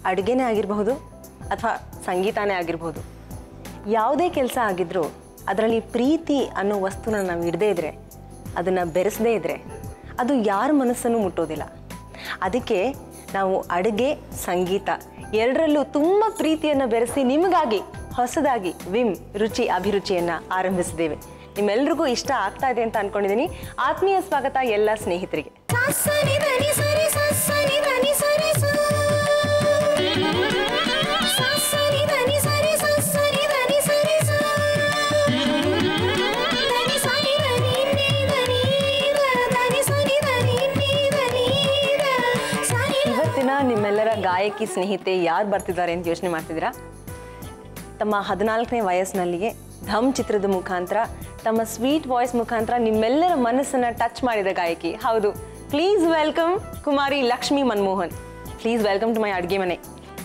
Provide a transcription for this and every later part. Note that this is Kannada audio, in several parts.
ಅಡುಗೆನೇ ಆಗಿರಬಹುದು ಅಥವಾ ಸಂಗೀತನೇ ಆಗಿರಬಹುದು ಯಾವುದೇ ಕೆಲಸ ಆಗಿದ್ರೂ ಅದರಲ್ಲಿ ಪ್ರೀತಿ ಅನ್ನೋ ವಸ್ತುನ ನಾವು ಇಡದೇ ಇದ್ರೆ ಅದನ್ನು ಬೆರೆಸದೇ ಇದ್ರೆ ಅದು ಯಾರ ಮನಸ್ಸನ್ನು ಮುಟ್ಟೋದಿಲ್ಲ ಅದಕ್ಕೆ ನಾವು ಅಡುಗೆ ಸಂಗೀತ ಎರಡರಲ್ಲೂ ತುಂಬ ಪ್ರೀತಿಯನ್ನು ಬೆರೆಸಿ ನಿಮಗಾಗಿ ಹೊಸದಾಗಿ ವಿಮ್ ರುಚಿ ಅಭಿರುಚಿಯನ್ನು ಆರಂಭಿಸಿದ್ದೇವೆ ನಿಮ್ಮೆಲ್ರಿಗೂ ಇಷ್ಟ ಆಗ್ತಾ ಇದೆ ಅಂತ ಅನ್ಕೊಂಡಿದ್ದೀನಿ ಆತ್ಮೀಯ ಸ್ವಾಗತ ಎಲ್ಲ ಸ್ನೇಹಿತರಿಗೆ ಸನಿ ಧನಿ ಸರಿ ಸನಿ ಧನಿ ಸರಿ ಸನಿ ಧನಿ ಸರಿ ಸನಿ ಧನಿ ಸರಿ ಧನಿ ಸನಿ ಧನಿ ನೀ ಧನಿ ಧನಿ ಸನಿ ಧನಿ ನೀ ಧನಿ ಸನಿ ಇವತ್ತಿನ ನಿಮ್ಮೆಲ್ಲರ ಗಾಯಕಿ ಸ್ನೇಹಿತೆ ಯಾರು ಬರ್ತಿದ್ದಾರೆ ಅಂತ ಯೋಚನೆ ಮಾಡ್ತಿದ್ದೀರಾ ತಮ್ಮ ಹದಿನಾಲ್ಕನೇ ವಯಸ್ಸಿನಲ್ಲಿಯೇ ಧಮ್ ಚಿತ್ರದ ಮುಖಾಂತರ ತಮ್ಮ ಸ್ವೀಟ್ ವಾಯ್ಸ್ ಮುಖಾಂತರ ನಿಮ್ಮೆಲ್ಲರ ಮನಸ್ಸನ್ನ ಟಚ್ ಮಾಡಿದ ಗಾಯಕಿ ಹೌದು please welcome Kumari Lakshmi Manmohan please welcome to my ಅಡುಗೆ ಮನೆ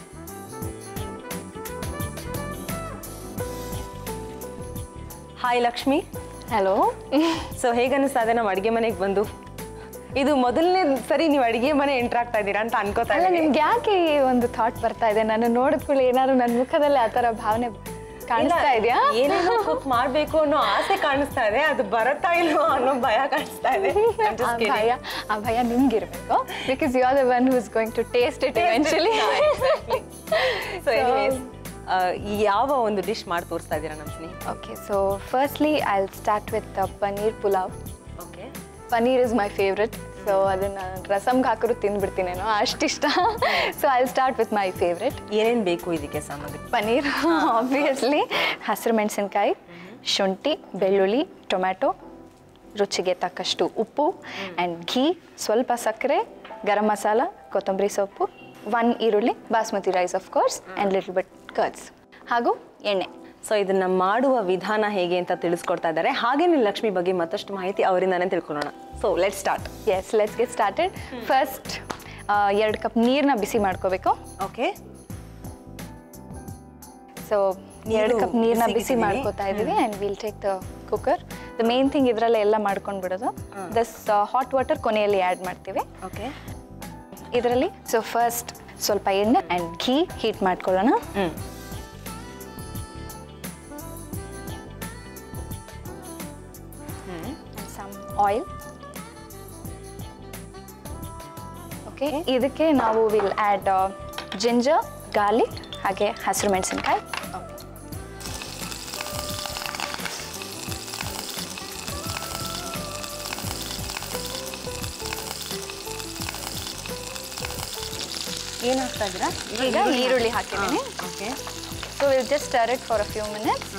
ಹಾಯ್ ಲಕ್ಷ್ಮಿ ಹಲೋ ಸೊ ಹೇಗನ್ನಿಸ್ತಾ ಇದೆ ನಮ್ಮ ಅಡುಗೆ ಮನೆಗೆ ಬಂದು ಇದು ಮೊದಲನೇ ಸರಿ ನೀವು ಅಡುಗೆ ಮನೆ ಎಂಟ್ರ್ ಆಗ್ತಾ ಇದ್ದೀರಾ ಅಂತ ಅನ್ಕೋತಾ ಅಲ್ಲ ಇದ್ದೀನಿ ನಿಮ್ಗೆ ಯಾಕೆ ಈ ಒಂದು ಥಾಟ್ ಬರ್ತಾ ಇದೆ ನಾನು ನೋಡಿದ ಕೂಡಲೇ ಏನಾದ್ರು ನನ್ನ ಮುಖದಲ್ಲಿ ಆ ಥರ ಭಾವನೆ ಕಾಣಿಸ್ತಾ ಇದೆಯಾ ಏನೇನೋ ಕುಕ್ ಮಾಡ್ಬೇಕು ಅನ್ನೋ ಆಸೆ ಕಾಣಿಸ್ತಾ ಇದೆ ಅದು ಬರತ್ತಾ ಇಲ್ವೋ ಅನ್ನೋ ಭಯ ಕಾಣಿಸ್ತಾ ಇದೆ I'm just ಆ kidding. ಭಯ ಆ ಭಯ ನಿಮ್ಗಿರ್ಬೇಕು because you are the one who's going to taste it eventually Exactly. So anyways, ಆ, ಯಾವ ಒಂದು ಡಿಶ್ ಮಾಡಿ ತೋರಿಸ್ತಾ ಇದ್ದೀರಾ ನಮ್ಮ ಸ್ನೇಹಿತ okay so firstly I will start with paneer pulao okay paneer is my favourite so ಅದನ್ನ ರಸಮ್ಗೆ ಹಾಕಿದ್ರು ತಿಂದ್ಬಿಡ್ತೀನೇನೋ ಅಷ್ಟಿಷ್ಟ so I will start with my favourite ಏನೇನು ಬೇಕು ಇದಕ್ಕೆ ಸಾಮಗ್ರಿ ಪನ್ನೀರ್ ಆಬ್ವಿಯಸ್ಲಿ ಹಸಿರು ಮೆಣಸಿನ್ಕಾಯಿ ಶುಂಠಿ ಬೆಳ್ಳುಳ್ಳಿ ಟೊಮ್ಯಾಟೊ ರುಚಿಗೆ ತಕ್ಕಷ್ಟು ಉಪ್ಪು ಆ್ಯಂಡ್ ಘೀ ಸ್ವಲ್ಪ ಸಕ್ಕರೆ ಗರಂ ಮಸಾಲ ಕೊತ್ತಂಬರಿ ಸೊಪ್ಪು ಒನ್ ಈರುಳ್ಳಿ basmati rice of course and little bit curds ಹಾಗೂ ಎಣ್ಣೆ ಸೊ ಇದನ್ನ ಮಾಡುವ ವಿಧಾನ ಹೇಗೆ ಅಂತ ತಿಳಿಸ್ಕೊಡ್ತಾ ಇದ್ದಾರೆ ಹಾಗೇನೆ ಲಕ್ಷ್ಮಿ ಬಗ್ಗೆ ಮತ್ತಷ್ಟು ಮಾಹಿತಿ ಅವರಿಂದಾನೇ ತಿಳ್ಕೊಳ್ಳೋಣ so let start yes let's get started first ಎರಡು ಕಪ್ ನೀರನ್ನ ಬಿಸಿ ಮಾಡ್ಕೋಬೇಕು ಓಕೆ ಸೊ ನೀರು ಎರಡು ಕಪ್ ನೀರನ್ನ ಬಿಸಿ ಬಿಸಿಗಿಟ್ಟಿದ್ದೀನಿ. ಮಾಡ್ಕೋತಾ ಇದೀವಿ and will take the cooker the main thing ಇದರಲ್ಲೇ ಎಲ್ಲ ಮಾಡ್ಕೊಂಡು ಬಿಡೋದು ದಸ್ ಹಾಟ್ ವಾಟರ್ ಕೊನೆಯಲ್ಲಿ ಆ್ಯಡ್ ಮಾಡ್ತೀವಿ ಓಕೆ ಇದರಲ್ಲಿ ಸೊ ಫಸ್ಟ್ ಸ್ವಲ್ಪ ಎಣ್ಣೆ ಆ್ಯಂಡ್ ಘೀ ಹೀಟ್ ಮಾಡ್ಕೊಳ್ಳೋಣ ಹ್ಮ್ ಸಮ್ ಆಯಿಲ್ ಓಕೆ ಇದಕ್ಕೆ ನಾವು ವಿಲ್ ಆ್ಯಡ್ ಜಿಂಜರ್ ಗಾರ್ಲಿಕ್ ಹಾಗೆ ಹಸಿರು ಮೆಣಸಿನ್ಕಾಯಿ ಏನಾಗ್ತಾ ಇದ್ದೀರಾ ಈಗ ಈರುಳ್ಳಿ ಹಾಕಿದ್ದೀನಿ okay so will just stir it for a few minutes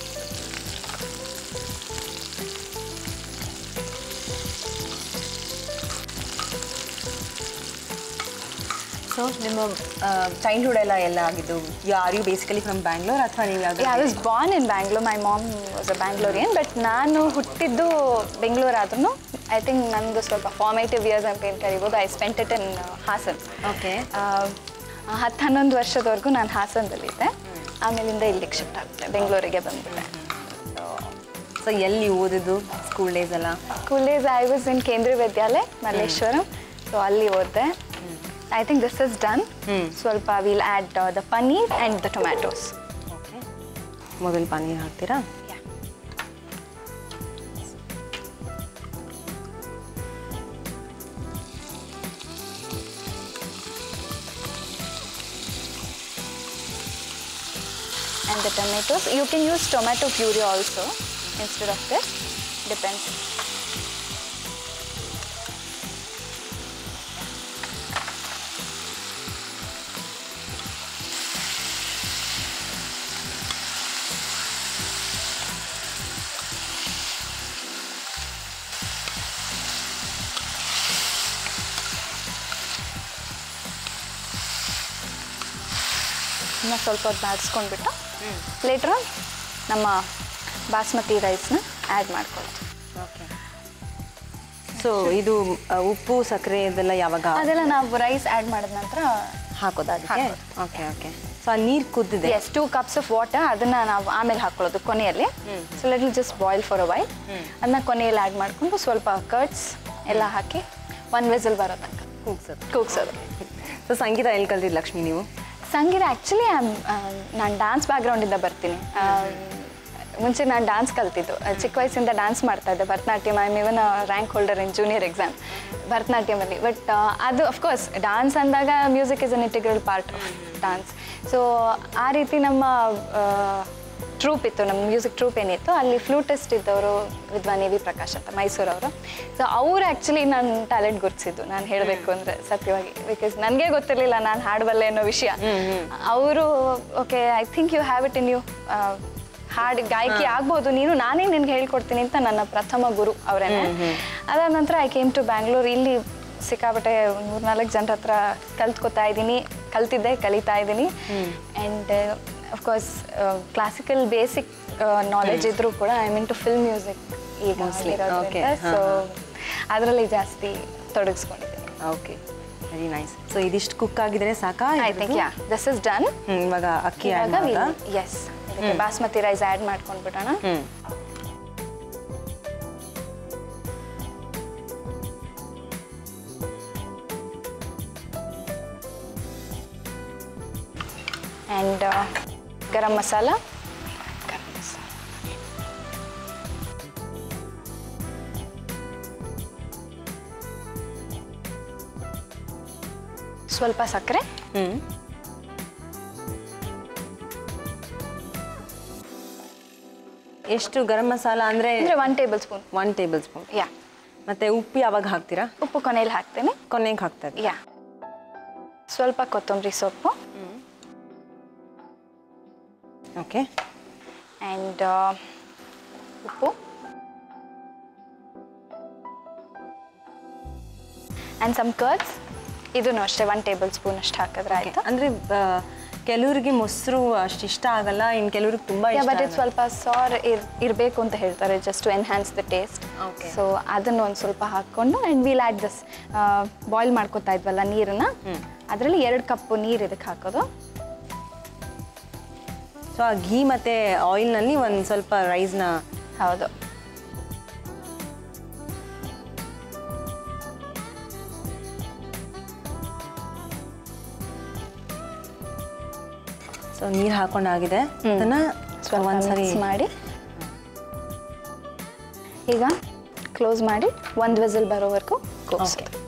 so ನಿಮ್ಮ ಚೈಲ್ಡ್ಹುಡ್ ಎಲ್ಲ ಎಲ್ಲ ಆಗಿದ್ದು are you basically from Bangalore ಅಥವಾ ನೀವು ಐ ಯಾವ್ದು was born in Bangalore my mom was a Bangalorean but ನಾನು ಹುಟ್ಟಿದ್ದು ಬೆಂಗಳೂರು ಆದ್ರೂ ಐ ಥಿಂಕ್ ನಂದು ಸ್ವಲ್ಪ ಫಾರ್ಮೇಟಿವ್ ಇಯರ್ಸ್ ಅಂತ ಏನು ಕರಿಬೋದು I spent it in Hassan okay ಹತ್ತು ಹನ್ನೊಂದು ವರ್ಷದವರೆಗೂ ನಾನು ಹಾಸನದಲ್ಲಿದ್ದೆ ಆಮೇಲಿಂದ ಇಲ್ಲಿಗೆ ಶಿಫ್ಟ್ ಆಗ್ಬಿಟ್ಟೆ ಬೆಂಗಳೂರಿಗೆ ಬಂದ್ಬಿಟ್ಟೆ ಸೊ ಎಲ್ಲಿ ಓದಿದ್ದು ಸ್ಕೂಲ್ ಡೇಸ್ ಎಲ್ಲ school days I was in Kendriya Vidyalaya Malleshwaram so ಅಲ್ಲಿ ಓದಿದೆ I think this is done hmm. ಸ್ವಲ್ಪ will add the paneer and the tomatoes okay ಮೊದಲು ಪನ್ನೀರ್ ಹಾಕ್ತೀರಾ and the tomatoes. You can use tomato puree also instead of this. Depends. ಇನ್ನು ಸ್ವಲ್ಪ ಹೊತ್ತು ಬಾಡಿಸ್ಕೊಂಡ್ಬಿಟ್ಟು ಲೇಟ್ರ್ ನಮ್ಮ ಬಾಸ್ಮತಿ ರೈಸ್ನ ಆ್ಯಡ್ ಮಾಡ್ಕೊಳ್ತೀವಿ ಓಕೆ ಸೊ ಇದು ಆ, ಉಪ್ಪು ಸಕ್ಕರೆ ಇದೆಲ್ಲ ಯಾವಾಗ ಅದೆಲ್ಲ ನಾವು ರೈಸ್ ಆ್ಯಡ್ ಮಾಡಿದ ನಂತರ ಹಾಕೋದಾ ಅದಕ್ಕೆ ಹಾಕೋದು. ಓಕೆ ಓಕೆ ಸೊ ಆ ನೀರು ಕುದ್ದಿದೆ yes two cups of water ಅದನ್ನ ನಾವು ಆಮೇಲೆ ಹಾಕೊಳ್ಳೋದು ಕೊನೆಯಲ್ಲಿ so let just boil for a while ಅದನ್ನ ಕೊನೆಯಲ್ಲಿ ಆ್ಯಡ್ ಮಾಡಿಕೊಂಡು ಸ್ವಲ್ಪ ಕರ್ಡ್ಸ್ ಎಲ್ಲ ಹಾಕಿ ಒನ್ ವೆಸಲ್ ಬರೋ ತನಕ ಕೂಗ್ಸೋದು ಕೂಗ್ಸೋದು ಸೊ ಸಂಗೀತ ಎಲ್ಲಿ ಕಲ್ತಿದ್ದು ಲಕ್ಷ್ಮಿ ನೀವು ಸಂಗೀತ ಆ್ಯಕ್ಚುಲಿ ನಾನು ಡ್ಯಾನ್ಸ್ ಬ್ಯಾಕ್ಗ್ರೌಂಡಿಂದ ಬರ್ತೀನಿ ಆ, ಮುಂಚೆ ನಾನು ಡ್ಯಾನ್ಸ್ ಕಲ್ತಿದ್ದು ಆ, ಚಿಕ್ಕ ವಯಸ್ಸಿಂದ ಡ್ಯಾನ್ಸ್ ಮಾಡ್ತಾ ಇದ್ದೆ Bharatanatyam I even rank holder in junior exam ಭರತನಾಟ್ಯಮಲ್ಲಿ ಬಟ್ ಅದು ಅಫ್ಕೋರ್ಸ್ ಡ್ಯಾನ್ಸ್ ಅಂದಾಗ music is an integral part of dance so ಆ ರೀತಿ ನಮ್ಮ ಟ್ರೂಪ್ ಇತ್ತು ನಮ್ಮ ಮ್ಯೂಸಿಕ್ ಟ್ರೂಪ್ ಏನಿತ್ತು ಅಲ್ಲಿ ಫ್ಲೂಟಿಸ್ಟ್ ಇದ್ದವರು ವಿದ್ವಾನ್ ಎ ವಿ ಪ್ರಕಾಶ್ ಅಂತ ಮೈಸೂರವರು ಸೊ ಅವ್ರು ಆ್ಯಕ್ಚುಲಿ ನನ್ನ ಟ್ಯಾಲೆಂಟ್ ಗುರುತಿಸಿದ್ದು ನಾನು ಹೇಳಬೇಕು ಅಂದರೆ ಸತ್ಯವಾಗಿ ಬಿಕಾಸ್ ನನಗೆ ಗೊತ್ತಿರಲಿಲ್ಲ ನಾನು ಹಾಡಬಲ್ಲೆ ಅನ್ನೋ ವಿಷಯ ಅವರು okay I think you have it in you ಹಾಡು ಗಾಯಕಿ ಆಗ್ಬೋದು ನೀನು ನಾನೇ ನಿನ್ಗೆ ಹೇಳ್ಕೊಡ್ತೀನಿ ಅಂತ ನನ್ನ ಪ್ರಥಮ ಗುರು ಅವರೇನೆ ಅದಾದ ನಂತರ ಐ ಕೇಮ್ ಟು ಬ್ಯಾಂಗ್ಳೂರ್ ಇಲ್ಲಿ ಸಿಕ್ಕಾಪಟ್ಟೆ ಒಂದು ಮೂರ್ನಾಲ್ಕು ಜನರ ಹತ್ರ ಕಲ್ತ್ಕೊತಾ ಇದ್ದೀನಿ ಕಲ್ತಿದ್ದೆ ಕಲಿತಾ ಇದ್ದೀನಿ and of course classical basic knowledge ಇದ್ರೂ ಕೂಡ I mean to film music ಈಗ Mostly, okay, ಸೊ ಅದರಲ್ಲಿ ಜಾಸ್ತಿ ತೊಡಗಿಸ್ಕೊಂಡಿದ್ದೀನಿ ಓಕೆ ವೆರಿ ನೈಸ್ ಸೊ ಇದಿಷ್ಟು ಕುಕ್ ಆಗಿದ್ರೆ ಸಾಕಾ I think yeah this is done hmm, ಇವಾಗ ಅಕ್ಕಿ ಆಡ್ ಇವಾಗ ಮಾಡೋದಾ ಎಸ್ ಇದಕ್ಕೆ ಬಾಸ್ಮತಿ ರೈಸ್ ಆ್ಯಡ್ ಮಾಡ್ಕೊಂಡ್ಬಿಡೋಣ ಹ್ಮ್ ಆ್ಯಂಡ್ ಗರಂ ಮಸಾಲ ಗರಂ ಮಸಾಲ ಸ್ವಲ್ಪ ಸಕ್ಕರೆ ಹ್ಮ್ ಎಷ್ಟು ಗರಂ ಮಸಾಲ ಅಂದ್ರೆ ಅಂದರೆ one tablespoon one tablespoon ಯಾ ಮತ್ತೆ ಉಪ್ಪು ಯಾವಾಗ ಹಾಕ್ತೀರಾ ಉಪ್ಪು ಕೊನೆಯಲ್ಲಿ ಹಾಕ್ತೇನೆ ಕೊನೆಗೆ ಹಾಕ್ತಾ ಇದ್ದೀರಾ? ಯಾ ಸ್ವಲ್ಪ ಕೊತ್ತಂಬರಿ ಸೊಪ್ಪು ಓಕೆ ಆ್ಯಂಡ್ ಉಪ್ಪು ಆ್ಯಂಡ್ ಸಮ್ ಕರ್ಡ್ಸ್ ಇದನ್ನು ಅಷ್ಟೇ ಒನ್ ಟೇಬಲ್ ಸ್ಪೂನ್ ಅಷ್ಟು ಹಾಕಿದ್ರೆ ಆಯಿತು ಅಂದ್ರೆ ಆ, ಕೆಲವ್ರಿಗೆ ಮೊಸರು ಅಷ್ಟು ಇಷ್ಟ ಆಗಲ್ಲ ಇನ್ ಕೆಲವ್ರಿಗೆ ತುಂಬಾ ಇಷ್ಟ ಬಟ್ ಇದು ಆಗಲ್ಲ. ಸ್ವಲ್ಪ ಸಾರ್ ಇರ್ ಇರಬೇಕು ಅಂತ ಹೇಳ್ತಾರೆ just to enhance the taste Okay. So ಅದನ್ನು ಒಂದು ಸ್ವಲ್ಪ ಹಾಕ್ಕೊಂಡು and will add this boil ಮಾಡ್ಕೊತಾ ಇದ್ವಲ್ಲ ನೀರನ್ನ ಅದರಲ್ಲಿ ಎರಡು ಕಪ್ಪು ನೀರು ಇದಕ್ಕೆ ಹಾಕೋದು ಸೊ ಆ ಘೀ ಮತ್ತೆ ಆಯಿಲ್ ನಲ್ಲಿ ಒಂದ್ ಸ್ವಲ್ಪ ರೈಸ್ ನ ಹೌದು ಸೊ ನೀರ್ ಹಾಕೊಂಡಾಗಿದೆ ಹ್ಮ್. ಅದನ್ನ ಸ್ವಲ್ಪ ಒಂದ್ಸರಿ ಮಿಕ್ಸ್ ಮಾಡಿ ಈಗ ಕ್ಲೋಸ್ ಮಾಡಿ ಒಂದು ವಿಸಿಲ್ ಬರೋವರೆಗೂ ಕೂಗ್ಸಿ Okay.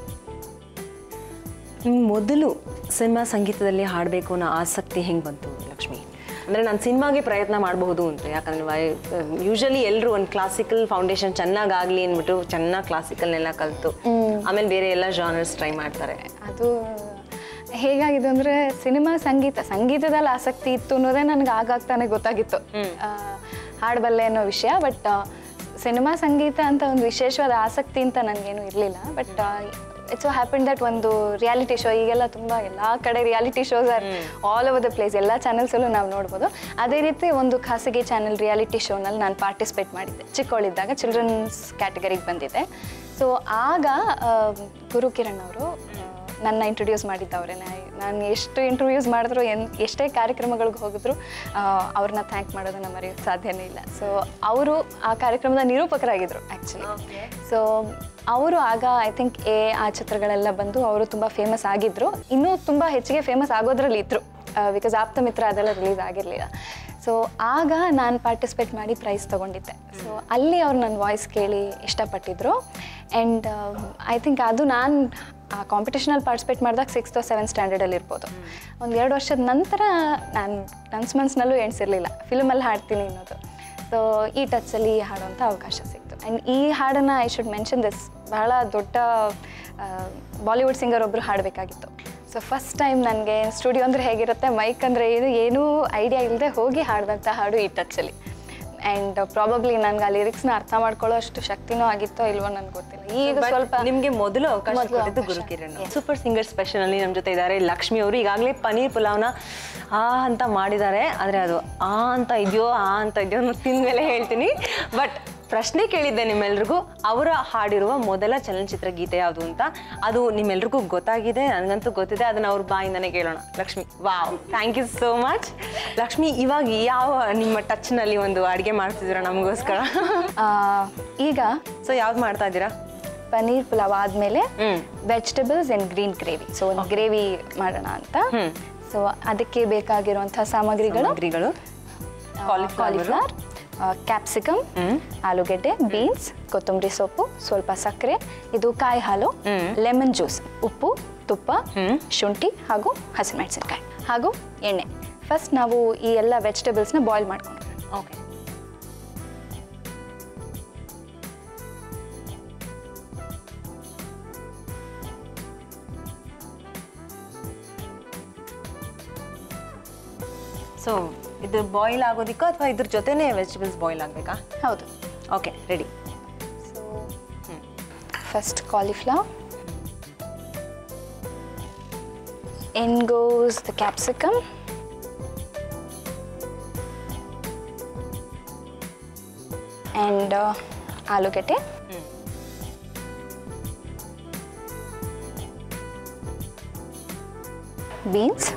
ನಿಮ್ಗೆ ಮೊದಲು ಸಿನಿಮಾ ಸಂಗೀತದಲ್ಲಿ ಹಾಡಬೇಕು ಅನ್ನೋ ಆಸಕ್ತಿ ಹೆಂಗೆ ಬಂತು ಲಕ್ಷ್ಮಿ ಅಂದರೆ ನಾನು ಸಿನಿಮಾಗೆ ಪ್ರಯತ್ನ ಮಾಡಬಹುದು ಅಂತ ಯಾಕಂದ್ರೆ ಯೂಶಲಿ ಎಲ್ಲರೂ ಒಂದು ಕ್ಲಾಸಿಕಲ್ ಫೌಂಡೇಶನ್ ಚೆನ್ನಾಗಾಗಲಿ ಅಂದ್ಬಿಟ್ಟು ಚೆನ್ನಾಗಿ ಕ್ಲಾಸಿಕಲ್ನೆಲ್ಲ ಕಲಿತು ಆಮೇಲೆ ಬೇರೆ ಎಲ್ಲ ಜಾನರ್ಸ್ ಟ್ರೈ ಮಾಡ್ತಾರೆ ಅದು ಹೇಗಾಗಿದೆ ಅಂದರೆ ಸಿನಿಮಾ ಸಂಗೀತ ಸಂಗೀತದಲ್ಲಿ ಆಸಕ್ತಿ ಇತ್ತು ಅನ್ನೋದೇ ನನಗೆ ಆಗಾಗ್ತಾನೆ ಗೊತ್ತಾಗಿತ್ತು ಆ, ಹಾಡಬಲ್ಲೆ ಅನ್ನೋ ವಿಷಯ ಬಟ್ ಸಿನಿಮಾ ಸಂಗೀತ ಅಂತ ಒಂದು ವಿಶೇಷವಾದ ಆಸಕ್ತಿ ಅಂತ ನನಗೇನು ಇರಲಿಲ್ಲ but it's so happen that ಒಂದು ರಿಯಾಲಿಟಿ ಶೋ ಈಗೆಲ್ಲ ತುಂಬ ಎಲ್ಲ ಕಡೆ reality shows are all over the place ಎಲ್ಲ ಚಾನಲ್ಸಲ್ಲೂ ನಾವು ನೋಡ್ಬೋದು ಅದೇ ರೀತಿ ಒಂದು ಖಾಸಗಿ ಚಾನಲ್ ರಿಯಾಲಿಟಿ ಶೋನಲ್ಲಿ ನಾನು ಪಾರ್ಟಿಸಿಪೇಟ್ ಮಾಡಿದ್ದೆ ಚಿಕ್ಕವಳಿದ್ದಾಗ ಚಿಲ್ಡ್ರನ್ಸ್ ಕ್ಯಾಟಗರಿಗೆ ಬಂದಿದ್ದೆ ಸೊ ಆಗ ಆ, ಗುರು ಕಿರಣ್ ಅವರು ನನ್ನ ಇಂಟ್ರೊಡ್ಯೂಸ್ ಮಾಡಿದ್ದವ್ರೆ ನಾನು ಎಷ್ಟು ಇಂಟರ್ವ್ಯೂಸ್ ಮಾಡಿದ್ರು ಎನ್ ಎಷ್ಟೇ ಕಾರ್ಯಕ್ರಮಗಳಿಗೆ ಹೋಗಿದ್ರು ಆ, ಅವ್ರನ್ನ ಥ್ಯಾಂಕ್ ಮಾಡೋದನ್ನ ಮರೆಯೋಕ್ಕೆ ಸಾಧ್ಯನೇ ಇಲ್ಲ ಸೊ ಅವರು ಆ ಕಾರ್ಯಕ್ರಮದ ನಿರೂಪಕರಾಗಿದ್ದರು ಆ್ಯಕ್ಚುಲಿ ಸೊ ಅವರು ಆಗ ಐ ಥಿಂಕ್ ಎ ಆ ಚಿತ್ರಗಳೆಲ್ಲ ಬಂದು ಅವರು ತುಂಬ ಫೇಮಸ್ ಆಗಿದ್ದರು ಇನ್ನೂ ತುಂಬ ಹೆಚ್ಚಿಗೆ ಫೇಮಸ್ ಆಗೋದ್ರಲ್ಲಿ ಇದ್ದರು ಬಿಕಾಸ್ ಆಪ್ತ ಮಿತ್ರ ಅದೆಲ್ಲ ರಿಲೀಸ್ ಆಗಿರಲಿಲ್ಲ ಸೊ ಆಗ ನಾನು ಪಾರ್ಟಿಸಿಪೇಟ್ ಮಾಡಿ ಪ್ರೈಸ್ ತೊಗೊಂಡಿದ್ದೆ ಸೊ ಅಲ್ಲಿ ಅವ್ರು ನನ್ನ ವಾಯ್ಸ್ ಕೇಳಿ ಇಷ್ಟಪಟ್ಟಿದ್ರು ಆ್ಯಂಡ್ ಐ ಥಿಂಕ್ ಅದು ನಾನು ಆ ಕಾಂಪಿಟೇಷನಲ್ಲಿ ಪಾರ್ಟಿಸಿಪೇಟ್ ಮಾಡಿದಾಗ ಸಿಕ್ಸ್ತ್ ಸೆವೆಂತ್ ಸ್ಟ್ಯಾಂಡರ್ಡಲ್ಲಿ ಇರ್ಬೋದು ಒಂದು ಎರಡು ವರ್ಷದ ನಂತರ ನಾನು ಡನ್ಸ್ ಮನ್ಸ್ನಲ್ಲೂ ಎಣಿಸಿರಲಿಲ್ಲ ಫಿಲ್ಮಲ್ಲಿ ಹಾಡ್ತೀನಿ ಅನ್ನೋದು ಸೊ ಈ ಟಚ್ಚಲ್ಲಿ ಹಾಡುವಂಥ ಅವಕಾಶ ಸಿಕ್ತು ಆ್ಯಂಡ್ ಈ ಹಾಡನ್ನು ಐ ಶುಡ್ ಮೆನ್ಷನ್ ದಿಸ್ ಬಹಳ ದೊಡ್ಡ ಬಾಲಿವುಡ್ ಸಿಂಗರ್ ಒಬ್ಬರು ಹಾಡಬೇಕಾಗಿತ್ತು ಸೊ ಫಸ್ಟ್ ಟೈಮ್ ನನಗೆ ಸ್ಟುಡಿಯೋ ಅಂದರೆ ಹೇಗಿರುತ್ತೆ ಮೈಕ್ ಅಂದರೆ ಏನು ಏನೂ ಐಡಿಯಾ ಇಲ್ಲದೆ ಹೋಗಿ ಹಾಡಿದಂಥ ಹಾಡು ಈ ಟಚ್ಚಲ್ಲಿ ಆ್ಯಂಡ್ ಪ್ರಾಬಬ್ಲಿ ನನಗೆ ಆ ಲಿರಿಕ್ಸ್ನ ಅರ್ಥ ಮಾಡ್ಕೊಳ್ಳೋ ಅಷ್ಟು ಶಕ್ತಿನೂ ಆಗಿತ್ತೋ ಇಲ್ವೋ ನನಗೆ ಗೊತ್ತಿಲ್ಲ ಈಗ But ಸ್ವಲ್ಪ ನಿಮ್ಗೆ ಮೊದಲು ಅವಕಾಶ ಮೊದಲು ಕೊಟ್ಟಿದ್ದು ಅವಕಾಶ. Gurukiran Yes. Super singer special ಅಲ್ಲಿ ನಮ್ಮ ಜೊತೆ ಇದ್ದಾರೆ ಲಕ್ಷ್ಮಿ ಅವರು ಈಗಾಗಲೇ ಪನೀರ್ ಪುಲಾವ್ನ ಆ ಅಂತ ಮಾಡಿದ್ದಾರೆ ಆದ್ರೆ ಅದು ಆ ಅಂತ ಇದೆಯೋ ಆ ಅಂತ ಇದೆಯೋ ಅನ್ನೋ ತಿಂದ್ಮೇಲೆ ಹೇಳ್ತೀನಿ ಬಟ್ ಪ್ರಶ್ನೆ ಕೇಳಿದ್ದೆ ನಿಮ್ಮೆಲ್ರಿಗೂ ಅವರ ಹಾಡಿರುವ ಮೊದಲ ಚಲನಚಿತ್ರ ಗೀತೆ ಯಾವುದು ಅಂತ ಅದು ನಿಮ್ಮೆಲ್ರಿಗೂ ಗೊತ್ತಾಗಿದೆ ನನಗಂತೂ ಗೊತ್ತಿದೆ ಅದನ್ನ ಅವ್ರ ಬಾಯಿಂದನೇ ಕೇಳೋಣ Lakshmi wow thank you so much Lakshmi ಇವಾಗ ಯಾವ ನಿಮ್ಮ ಟಚ್ನಲ್ಲಿ ಒಂದು ಅಡುಗೆ ಮಾಡ್ತಿದ್ದೀರಾ ನಮಗೋಸ್ಕರ ಆ, ಈಗ ಸೊ ಯಾವ್ದು ಮಾಡ್ತಾ ಇದ್ದೀರಾ ಪನ್ನೀರ್ ಪುಲಾವ್ ಆದಮೇಲೆ hmm. Vegetables and green gravy so ಒಂದು ಗ್ರೇವಿ ಮಾಡೋಣ ಅಂತ ಸೊ ಅದಕ್ಕೆ ಬೇಕಾಗಿರುವಂಥ ಸಾಮಗ್ರಿಗಳು ಸಾಮಗ್ರಿಗಳು ಕಾಲಿಫ್ಲವರ್ ಕ್ಯಾಪ್ಸಿಕಮ್ ಆಲೂಗೆಡ್ಡೆ ಬೀನ್ಸ್ ಕೊತ್ತಂಬರಿ ಸೊಪ್ಪು ಸ್ವಲ್ಪ ಸಕ್ಕರೆ ಇದು ಕಾಯಿ ಹಾಲು ಲೆಮನ್ ಜ್ಯೂಸ್ ಉಪ್ಪು ತುಪ್ಪ ಶುಂಠಿ ಹಾಗೂ ಹಸಿಮೆಣಸಿನ್ಕಾಯಿ ಹಾಗೂ ಎಣ್ಣೆ ಫಸ್ಟ್ ನಾವು ಈ ಎಲ್ಲ ವೆಜಿಟೇಬಲ್ಸ್ನ ಬಾಯ್ಲ್ ಮಾಡ್ಕೊಂಡು ಓಕೆ ಸೊ ಇದು ಬಾಯ್ಲ್ ಆಗೋದಿಕ್ಕೋ ಅಥವಾ ಇದ್ರ ಜೊತೆನೇ ವೆಜಿಟೇಬಲ್ಸ್ ಬಾಯ್ಲ್ ಆಗಬೇಕಾ ಹೌದು okay ready so first cauliflower in goes the capsicum and uh, alugete beans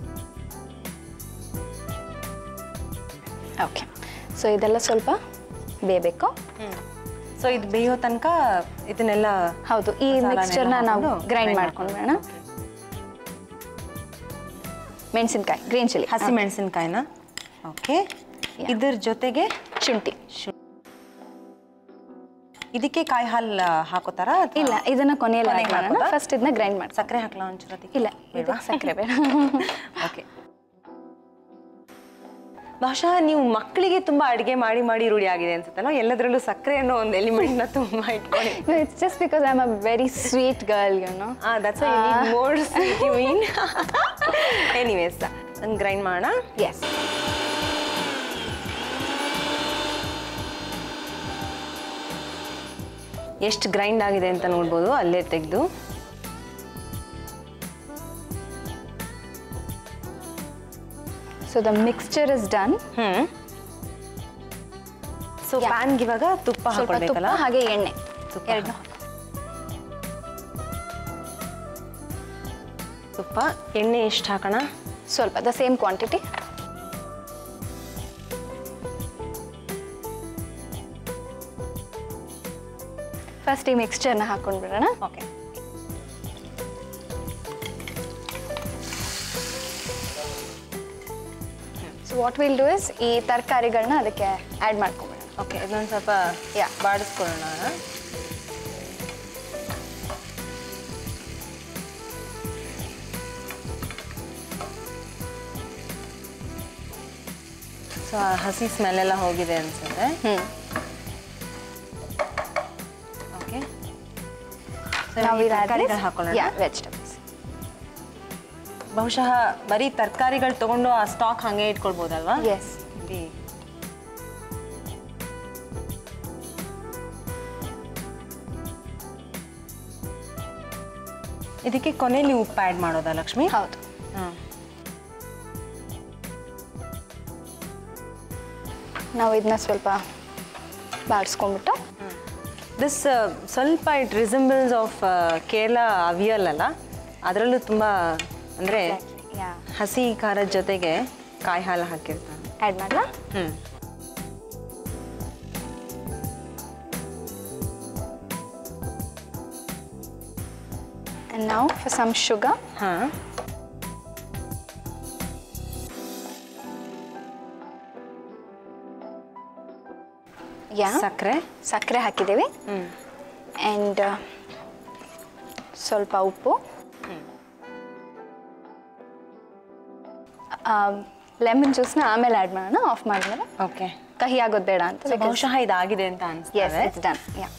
okay so ಇದೆಲ್ಲ ಸ್ವಲ್ಪ ಬೇಯಬೇಕು ಸೊ ಇದು ಬೇಯೋ ತನಕ ಇದನ್ನೆಲ್ಲ ಹೌದು ಈ ಮಸಾಲಾನೆಲ್ಲ ಮಿಕ್ಸ್ಚರ್ನ ನಾವು ಹಾಕೊಂಡು ಗ್ರೈಂಡ್ grind ಮಾಡ್ಕೊಂಡು ಬೇಡ ಮೆಣಸಿನ್ಕಾಯಿ ಗ್ರೀನ್ ಚಿಲ್ಲಿ ಹಸಿ ಮೆಣಸಿನ್ಕಾಯಿನ ಓಕೆ Yeah. ಇದ್ರ ಜೊತೆಗೆ ಶುಂಠಿ ಇದಕ್ಕೆ ಕಾಯಿ ಹಾಲು ಹಾಕೋತಾರ ಇಲ್ಲ ಇದನ್ನ ಕೊನೆಯಲ್ಲಿ ಕೊನೆಗೆ add ಮಾಡೋಣ ಹಾಕೋದಾ? ಫಸ್ಟ್ ಇದನ್ನ ಗ್ರೈಂಡ್ ಮಾಡಿ ಸಕ್ಕರೆ ಹಾಕ್ಲಾ ಒಂಚೂರು ಅದಕ್ಕೆ ಇಲ್ಲ ಇದಕ್ಕೆ ಸಕ್ಕರೆ ಬೇಡ ಓಕೆ ಬಹುಶಃ ನೀವು ಮಕ್ಕಳಿಗೆ ತುಂಬಾ ಅಡಿಗೆ ಮಾಡಿ ಮಾಡಿ ರೂಢಿ ಆಗಿದೆ ಅನ್ಸುತ್ತಲ್ಲ ಎಲ್ಲದರಲ್ಲೂ ಸಕ್ಕರೆ ಅನ್ನೋ ಒಂದು ಎಲಿಮೆಂಟ್ನ ತುಂಬಾ ಇಟ್ಕೊಳ್ಳಿ it's just because I am a very sweet girl you know ah that's you need more sweet you mean anyways grind ಮಾಡೋಣ ಎಸ್ ಎಷ್ಟು ಗ್ರೈಂಡ್ ಆಗಿದೆ ಅಂತ ನೋಡ್ಬೋದು ಅಲ್ಲೇ ತೆಗೆದು so the mixture is done hmm so Yeah. ಪ್ಯಾನ್ಗೆ ಇವಾಗ ತುಪ್ಪ ಸ್ವಲ್ಪ ತುಪ್ಪ ಹಾಕೊಳ್ಬೇಕಲ್ಲ ಹಾಗೆ ಎಣ್ಣೆ ತುಪ್ಪ ಎರಡು ತುಪ್ಪ ಎಣ್ಣೆ ಎಷ್ಟು ಹಾಕೋಣ ಸ್ವಲ್ಪ ದ ಸೇಮ್ ಕ್ವಾಂಟಿಟಿ ಫಸ್ಟ್ ಈ ಮಿಕ್ಸ್ಚರ್ನ ಹಾಕೊಂಡು ಬಿಡೋಣ okay so what will do is ಈ ತರಕಾರಿಗಳನ್ನ ಅದಕ್ಕೆ ಆ್ಯಡ್ ಮಾಡ್ಕೊಂಬಿಡೋಣ ಓಕೆ ಇದೊಂದು ಸ್ವಲ್ಪ Yeah. ಬಾಡಿಸ್ಕೊಳ್ಳೋಣ ಸೊ ಹಸಿ ಸ್ಮೆಲ್ ಎಲ್ಲ ಹೋಗಿದೆ ಅನ್ಸುತ್ತೆ ಹ್ಞೂ ಓಕೆ ನಾವು ತರಕಾರಿಗಳು ಹಾಕೊಳ್ಳೋಣ ಯಾ ವೆಜಿಟೇಬಲ್ಸ್ ಬಹುಶಃ ಬರೀ ತರಕಾರಿಗಳು ತಗೊಂಡು ಆ ಸ್ಟಾಕ್ ಹಂಗೆ ಇಟ್ಕೊಳ್ಬೋದಲ್ವಾ ಎಸ್ ಇಲ್ಲಿ ಇದಕ್ಕೆ ಕೊನೆಯಲ್ಲಿ ಉಪ್ಪು ಆ್ಯಡ್ ಮಾಡೋದಾ ಲಕ್ಷ್ಮಿ ಹೌದು ಹಾಂ ನಾವು ಇದನ್ನ ಸ್ವಲ್ಪ ಬಾಡಿಸ್ಕೊಂಡ್ಬಿಟ್ಟು ದಿಸ್ ಸ್ವಲ್ಪ it resembles of Kerala avial ಅಲ್ಲ ಅದರಲ್ಲೂ ತುಂಬ ಅಂದರೆ ಯಾ ಹಸಿ ಖಾರದ ಜೊತೆಗೆ ಕಾಯಿ ಹಾಲು ಹಾಕಿರ್ತಾರೆ ಆ್ಯಡ್ ಮಾಡಲಾ ಹ್ಞೂ ಆ್ಯಂಡ್ ನಾವು ಫಾರ್ ಸಮ್ ಶುಗರ್ ಹಾಂ ಯಾ ಸಕ್ಕರೆ ಸಕ್ಕರೆ ಹಾಕಿದ್ದೀವಿ ಹ್ಞೂ ಆ್ಯಂಡ್ ಸ್ವಲ್ಪ ಉಪ್ಪು ಲೆಮನ್ ಜ್ಯೂಸ್ನ ಆಮೇಲೆ ಆ್ಯಡ್ ಮಾಡೋಣ ಆಫ್ ಮಾಡಿದ್ಮೇಲೆ ಓಕೆ ಕಹಿ ಆಗೋದು ಬೇಡ ಅಂತ ಬಹುಶಃ ಇದಾಗಿದೆ ಅಂತ ಎಸ್ ಅನಿಸ್ತದೆ ಇಟ್ಸ್ ಡನ್ ಯಾ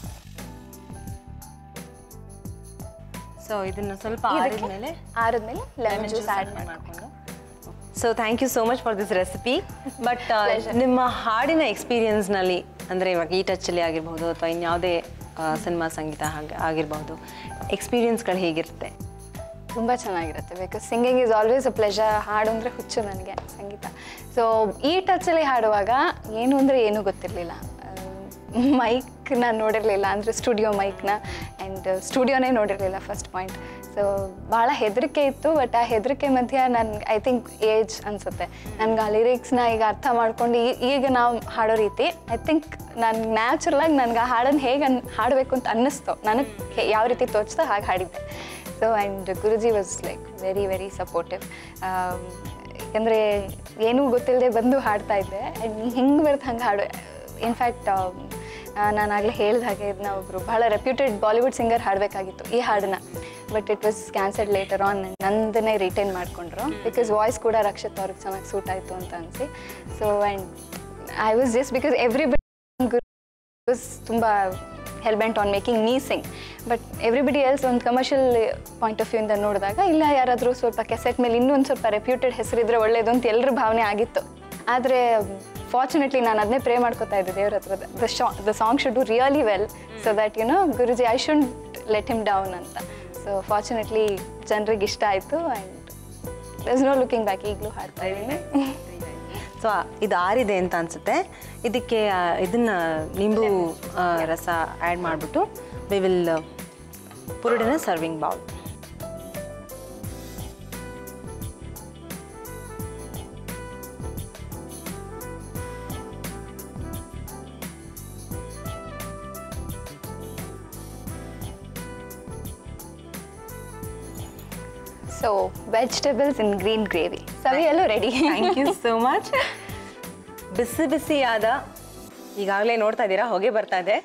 ಸೊ ಇದನ್ನ ಸ್ವಲ್ಪ ಆರಿದ್ಮೇಲೆ ಆರಿದ್ಮೇಲೆ ಲೆಮನ್ ಜ್ಯೂಸ್ ಆ್ಯಡ್ ಮಾಡಿ ಮಾಡಿಕೊಂಡು so thank you so much for this recipe but Pleasure. ನಿಮ್ಮ ಹಾಡಿನ ಎಕ್ಸ್ಪೀರಿಯನ್ಸ್ನಲ್ಲಿ ಅಂದರೆ ಇವಾಗ ಈ ಟಚ್ಚಲ್ಲಿ ಆಗಿರ್ಬೋದು ಅಥವಾ ಇನ್ಯಾವುದೇ ಸಿನಿಮಾ ಸಂಗೀತ ಹಾಗೆ ಆಗಿರ್ಬೋದು ಎಕ್ಸ್ಪೀರಿಯನ್ಸ್ಗಳು ಹೇಗಿರುತ್ತೆ ತುಂಬ ಚೆನ್ನಾಗಿರುತ್ತೆ because singing is always a pleasure ಹಾಡು ಅಂದರೆ ಹುಚ್ಚು ನನಗೆ ಸಂಗೀತ ಸೊ ಈ ಟಚಲ್ಲಿ ಹಾಡುವಾಗ ಏನು ಅಂದರೆ ಏನೂ ಗೊತ್ತಿರಲಿಲ್ಲ ಮೈಕ್ನ ನೋಡಿರಲಿಲ್ಲ ಅಂದರೆ ಸ್ಟುಡಿಯೋ ಮೈಕ್ನ ಆ್ಯಂಡ್ ಸ್ಟುಡಿಯೋನೇ ನೋಡಿರಲಿಲ್ಲ ಫಸ್ಟ್ ಪಾಯಿಂಟ್ ಸೊ ಸೊ ಭಾಳ ಹೆದರಿಕೆ ಇತ್ತು ಬಟ್ ಆ ಹೆದರಿಕೆ ಮಧ್ಯ ನನ್ಗೆ ಐ ಥಿಂಕ್ ಏಜ್ ಅನಿಸುತ್ತೆ ನನ್ಗೆ ಆ ಲಿರಿಕ್ಸ್ನ ಈಗ ಅರ್ಥ ಮಾಡ್ಕೊಂಡು ಈ- ಈಗ ನಾವು ಹಾಡೋ ರೀತಿ ಐ ಥಿಂಕ್ ನಾನು ನ್ಯಾಚುರಲಾಗಿ ನನಗೆ ಆ ಹಾಡನ್ನು ಹೇಗೆ ಅನ್ ಹಾಡಬೇಕು ಅಂತ ಅನ್ನಿಸ್ತು ನನಗೆ ಯಾವ ರೀತಿ ತೋಚ್ತೋ ಹಾಗೆ ಹಾಡಿದ್ದೆ so and Guruji was like very very supportive ಯಾಕಂದರೆ ಏನೂ ಗೊತ್ತಿಲ್ಲದೆ ಬಂದು ಹಾಡ್ತಾ ಇದ್ದೆ ಆ್ಯಂಡ್ ಹಿಂಗೆ ಬರುತ್ತೆ ಹಂಗೆ ಹಾಡು ಇನ್ಫ್ಯಾಕ್ಟ್ ನಾನು ಆಗಲೇ ಹೇಳಿದ ಹಾಗೆ ಇದನ್ನ ಒಬ್ಬರು ಬಹಳ ರೆಪ್ಯೂಟೆಡ್ ಬಾಲಿವುಡ್ ಸಿಂಗರ್ ಹಾಡಬೇಕಾಗಿತ್ತು ಈ ಹಾಡನ್ನ but it was cancelled later on ನಂದನ್ನೇ ರಿಟೈನ್ ಮಾಡಿಕೊಂಡ್ರು ಬಿಕಾಸ್ ವಾಯ್ಸ್ ಕೂಡ ರಕ್ಷಿತ್ ಅವ್ರಿಗೆ ಚೆನ್ನಾಗಿ ಸೂಟ್ ಆಯಿತು ಅಂತ ಅನಿಸಿ so and I was just because everybody was ತುಂಬ hellbent on making me sing but everybody else ಒಂದು ಕಮರ್ಷಿಯಲ್ ಪಾಯಿಂಟ್ ಆಫ್ ವ್ಯೂಯಿಂದ ನೋಡಿದಾಗ ಇಲ್ಲ ಯಾರಾದರೂ ಸ್ವಲ್ಪ ಕೆಸೆಟ್ ಮೇಲೆ ಇನ್ನೂ ಒಂದು ಸ್ವಲ್ಪ ರೆಪ್ಯೂಟೆಡ್ ಹೆಸರಿದ್ರೆ ಒಳ್ಳೇದು ಅಂತ ಎಲ್ಲರ ಭಾವನೆ ಆಗಿತ್ತು ಆದರೆ ಫಾರ್ಚುನೇಟ್ಲಿ ನಾನು ಅದನ್ನೇ ಪ್ರೇ ಮಾಡ್ಕೋತಾ ಇದ್ದೆ ದೇವ್ರ ಹತ್ರ ದ ಶಾ the song should do really well so that you know Guruji I should let him down ಅಂತ ಸೊ ಫಾರ್ಚುನೇಟ್ಲಿ ಜನರಿಗೆ ಇಷ್ಟ ಆಯಿತು and is no looking back ಈಗಲೂ ಹಾಡ್ತಾ ಇದ್ದೀನಿ ಸೊ ಇದು ಆರಿದೆ ಅಂತ ಅನ್ಸುತ್ತೆ ಇದಕ್ಕೆ ಆ, ಇದನ್ನ ನಿಂಬು ಆ, ರಸ ಆ್ಯಡ್ ಮಾಡಿಬಿಟ್ಟು ವಿ ವಿಲ್ ಪುರುಡಿನ serving bowl so vegetables in green gravy ಸವಿಯಲ್ಲೂ ready thank you so much ಬಿಸಿ ಬಿಸಿಯಾದ ಈಗಾಗಲೇ ನೋಡ್ತಾ ಇದ್ದೀರಾ ಹೊಗೆ ಬರ್ತಾ ಇದೆ